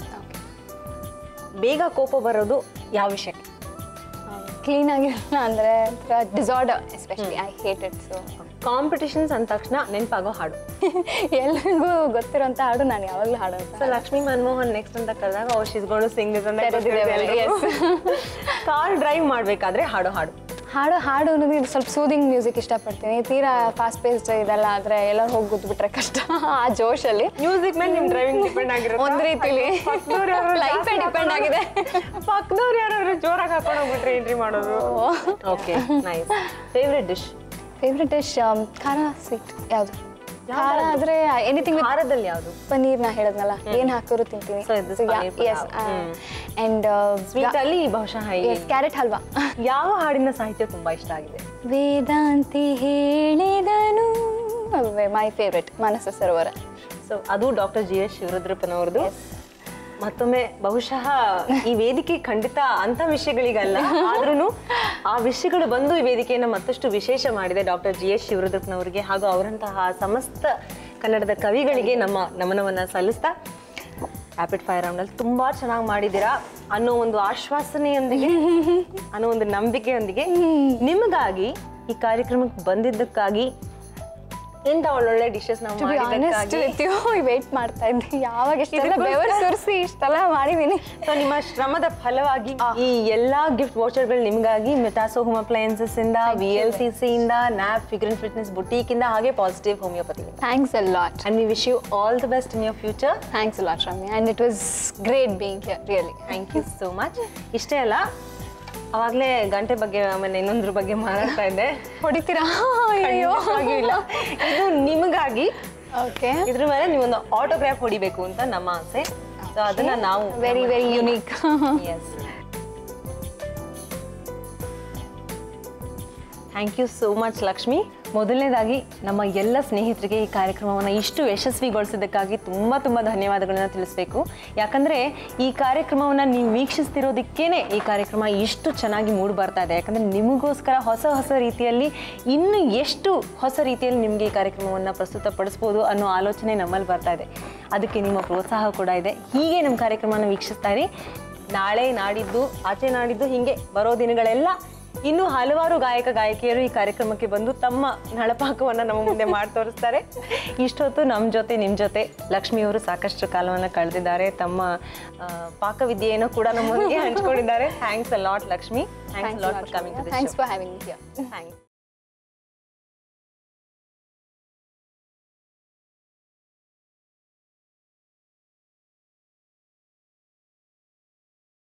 ಬೇಗ ಕೋಪ ಬರೋದು ಯಾವ ವಿಷಯಕ್ಕೆ ಕ್ಲೀನ್ ಆಗಿರಲ್ಲ ಅಂದರೆ disorder especially I hate it so competitions ಅಂದ ತಕ್ಷಣ ನೆನಪಾಗೋ ಹಾಡು ಎಲ್ರಿಗೂ ಗೊತ್ತಿರೋಂಥ ಹಾಡು ನಾನು ಯಾವಾಗಲೂ ಹಾಡೋದು ಸೊ ಲಕ್ಷ್ಮಿ ಮನಮೋಹನ್ ನೆಕ್ಸ್ಟ್ ಅಂತ ಕರೆದಾಗ ಓ ಶಿಸ್ಕೊಂಡು ಸಿಂಗ್ ತೆರೆದಿದೆ, ಕಾರ್ ಡ್ರೈವ್ ಮಾಡ್ಬೇಕಾದ್ರೆ ಹಾಡೋ ಹಾಡು ಹಾಡು ಹಾಡು ಅನ್ನೋದು ಇದು ಸ್ವಲ್ಪ ಸೂದಿಂಗ್ ಮ್ಯೂಸಿಕ್ ಇಷ್ಟಪಡ್ತೀನಿ ತೀರಾ ಫಾಸ್ಟ್ ಪೇಸ್ಡ್ ಇದೆಲ್ಲ ಆದರೆ ಎಲ್ಲರೂ ಹೋಗಿ ಕೂತ್ಬಿಟ್ರೆ ಕಷ್ಟ ಆ ಜೋಶಲ್ಲಿ ಮ್ಯೂಸಿಕ್ ಮೇಲೆ ನಿಮ್ ಡ್ರೈವಿಂಗ್ ಡಿಪೆಂಡ್ ಆಗಿರುತ್ತೆ ಒಂದ್ ರೀತಿಲಿ ಲೈಫ್ ಡಿಪೆಂಡ್ ಆಗಿದೆ ಪಕ್ಕದವ್ರು ಯಾರಾದ್ರೂ ಜೋರಾಗಿ ಹಾಕೊಂಡು ಹೋಗ್ಬಿಟ್ರೆ ಎಂಟ್ರಿ ಮಾಡೋದು okay nice favourite dish favourite dish ಖಾರ ಸ್ವೀಟ್ ಯಾವುದು ಖಾರ ಆದರೆ ಎನಿಥಿಂಗ್ ವಿತ್ ಖಾರದಲ್ಲಿ ಯಾವುದು ಪನ್ನೀರ್ ನಾ ಹೇಳಿದ್ನಲ್ಲ ಏನ್ ಹಾಕಿದ್ರು ತಿಂತೀನಿ So, this paneer pulav. Yes hmm. And sweet ಅಲ್ಲಿ ಬಹುಶಃ ಈ ಎಸ್ ಕ್ಯಾರೆಟ್ ಹಲ್ವಾ ಯಾವ ಹಾಡಿನ ಸಾಹಿತ್ಯ ತುಂಬಾ ಇಷ್ಟ ಆಗಿದೆ ವೇದಾಂತಿ ಹೇಳಿದನು ಮೈ ಫೇವ್ರೆಟ್ ಮಾನಸ ಸರೋವರ ಸೊ ಅದು ಡಾಕ್ಟರ್ ಜಿ ಎಸ್ ಶಿವರುದ್ರಪ್ಪನವ್ರದ್ದು ಮತ್ತೊಮ್ಮೆ ಬಹುಶಃ ಈ ವೇದಿಕೆ ಖಂಡಿತ ಅಂತ ವಿಷಯಗಳಿಗಲ್ಲ ಆದ್ರೂ ಆ ವಿಷಯಗಳು ಬಂದು ಈ ವೇದಿಕೆಯನ್ನು ಮತ್ತಷ್ಟು ವಿಶೇಷ ಮಾಡಿದೆ ಡಾಕ್ಟರ್ ಜಿ ಎಸ್ ಶಿವರುದ್ರಪ್ಪನವರಿಗೆ ಹಾಗೂ ಅವರಂತಹ ಸಮಸ್ತ ಕನ್ನಡದ ಕವಿಗಳಿಗೆ ನಮ್ಮ ನಮನವನ್ನ ಸಲ್ಲಿಸ್ತಾ ರ್ಯಾಪಿಡ್ ಫೈರ್ ರೌಂಡಲ್ಲಿ ತುಂಬಾ ಚೆನ್ನಾಗಿ ಮಾಡಿದ್ದೀರಾ ಅನ್ನೋ ಒಂದು ಆಶ್ವಾಸನೆಯೊಂದಿಗೆ ಅನ್ನೋ ಒಂದು ನಂಬಿಕೆಯೊಂದಿಗೆ ನಿಮಗಾಗಿ ಈ ಕಾರ್ಯಕ್ರಮಕ್ಕೆ ಬಂದಿದ್ದಕ್ಕಾಗಿ ಎಂತ ಒಳ್ಳೊಳ್ಳೆ ಡಿಶಸ್ ನಾವು to be honest with you wait ಮಾಡ್ತಾ ಇದ್ದೆ ಯಾವಾಗ ಇಷ್ಟೆಲ್ಲ ಇದಕ್ಕೋಸ್ಕರ- ಬೆವರು ಸುರಿಸಿ ಇಷ್ಟೆಲ್ಲ ಮಾಡಿದ್ದೀನಿ ಸೊ ನಿಮ್ಮ ಶ್ರಮದ ಫಲವಾಗಿ ಈ ಎಲ್ಲಾ ಗಿಫ್ಟ್ ವೋಚರ್ಗಳು ನಿಮಗಾಗಿ ಮೆಟಾಸೋ ಹೋಮ್ ಅಪ್ಲಯನ್ಸಸ್ ಇಂದ ವಿ ಎಲ್ ಸಿ ಸಿ ಇಂದ nap figure and fitness boutique ಇಂದ ಹಾಗೆ positive homeopathy thanks a lot and we wish you all the best in your future thanks a lot Ramya and it was great being here really thank you so much ಇಷ್ಟೇ ಅಲ್ಲ ಅವಾಗಲೇ ಗಂಟೆ ಬಗ್ಗೆ ಆಮೇಲೆ ಇನ್ನೊಂದ್ರ ಬಗ್ಗೆ ಮಾತಾಡ್ತಾ ಇದ್ದೆ ಹೊಡಿತೀರಾ ಅಯ್ಯೋ ಖಂಡಿತವಾಗಿಯೂ ಇಲ್ಲ ಇದು ನಿಮಗಾಗಿ ಓಕೆ ಇದ್ರ ಮೇಲೆ ನೀವೊಂದು ಆಟೋಗ್ರಾಫ್ ಹೊಡಿಬೇಕು ಅಂತ ನಮ್ಮ ಆಸೆ ಸೊ ಅದನ್ನ ನಾವು very very unique yes thank you so much Lakshmi ಮೊದಲನೇದಾಗಿ ನಮ್ಮ ಎಲ್ಲ ಸ್ನೇಹಿತರಿಗೆ ಈ ಕಾರ್ಯಕ್ರಮವನ್ನು ಇಷ್ಟು ಯಶಸ್ವಿಗೊಳಿಸಿದ್ದಕ್ಕಾಗಿ ತುಂಬ ತುಂಬ ಧನ್ಯವಾದಗಳನ್ನ ತಿಳಿಸ್ಬೇಕು ಯಾಕಂದರೆ ಈ ಕಾರ್ಯಕ್ರಮವನ್ನು ನೀವು ವೀಕ್ಷಿಸ್ತಿರೋದಕ್ಕೇ ಈ ಕಾರ್ಯಕ್ರಮ ಇಷ್ಟು ಚೆನ್ನಾಗಿ ಮೂಡಿ ಬರ್ತಾ ಇದೆ ಯಾಕಂದರೆ ನಿಮಗೋಸ್ಕರ ಹೊಸ ಹೊಸ ರೀತಿಯಲ್ಲಿ ಇನ್ನು ಎಷ್ಟು ಹೊಸ ರೀತಿಯಲ್ಲಿ ನಿಮಗೆ ಈ ಕಾರ್ಯಕ್ರಮವನ್ನು ಪ್ರಸ್ತುತಪಡಿಸ್ಬೋದು ಅನ್ನೋ ಆಲೋಚನೆ ನಮ್ಮಲ್ಲಿ ಬರ್ತಾ ಇದೆ ಅದಕ್ಕೆ ನಿಮ್ಮ ಪ್ರೋತ್ಸಾಹ ಕೂಡ ಇದೆ ಹೀಗೆ ನಮ್ಮ ಕಾರ್ಯಕ್ರಮನ ವೀಕ್ಷಿಸ್ತಾ ಇರಿ ನಾಳೆ ನಾಡಿದ್ದು ಆಚೆ ನಾಡಿದ್ದು ಹೀಗೆ ಬರೋ ದಿನಗಳೆಲ್ಲ ಇನ್ನು ಹಲವಾರು ಗಾಯಕ ಗಾಯಕಿಯರು ಈ ಕಾರ್ಯಕ್ರಮಕ್ಕೆ ಬಂದು ತಮ್ಮ ನಳಪಾಕವನ್ನು ನಮ್ಮ ಮುಂದೆ ಮಾಡಿ ತೋರಿಸ್ತಾರೆ ಇಷ್ಟೊತ್ತು ನಮ್ಮ ಜೊತೆ ನಿಮ್ಮ ಜೊತೆ ಲಕ್ಷ್ಮಿಯವರು ಸಾಕಷ್ಟು ಕಾಲವನ್ನು ಕಳೆದಿದ್ದಾರೆ ತಮ್ಮ ಆ, ಪಾಕವಿದ್ಯೆಯನ್ನು ಕೂಡ ನಮ್ಮೊಂದಿಗೆ ಹಂಚ್ಕೊಂಡಿದ್ದಾರೆ thanks a lot Lakshmi thanks lot for coming to thanks for having here thanks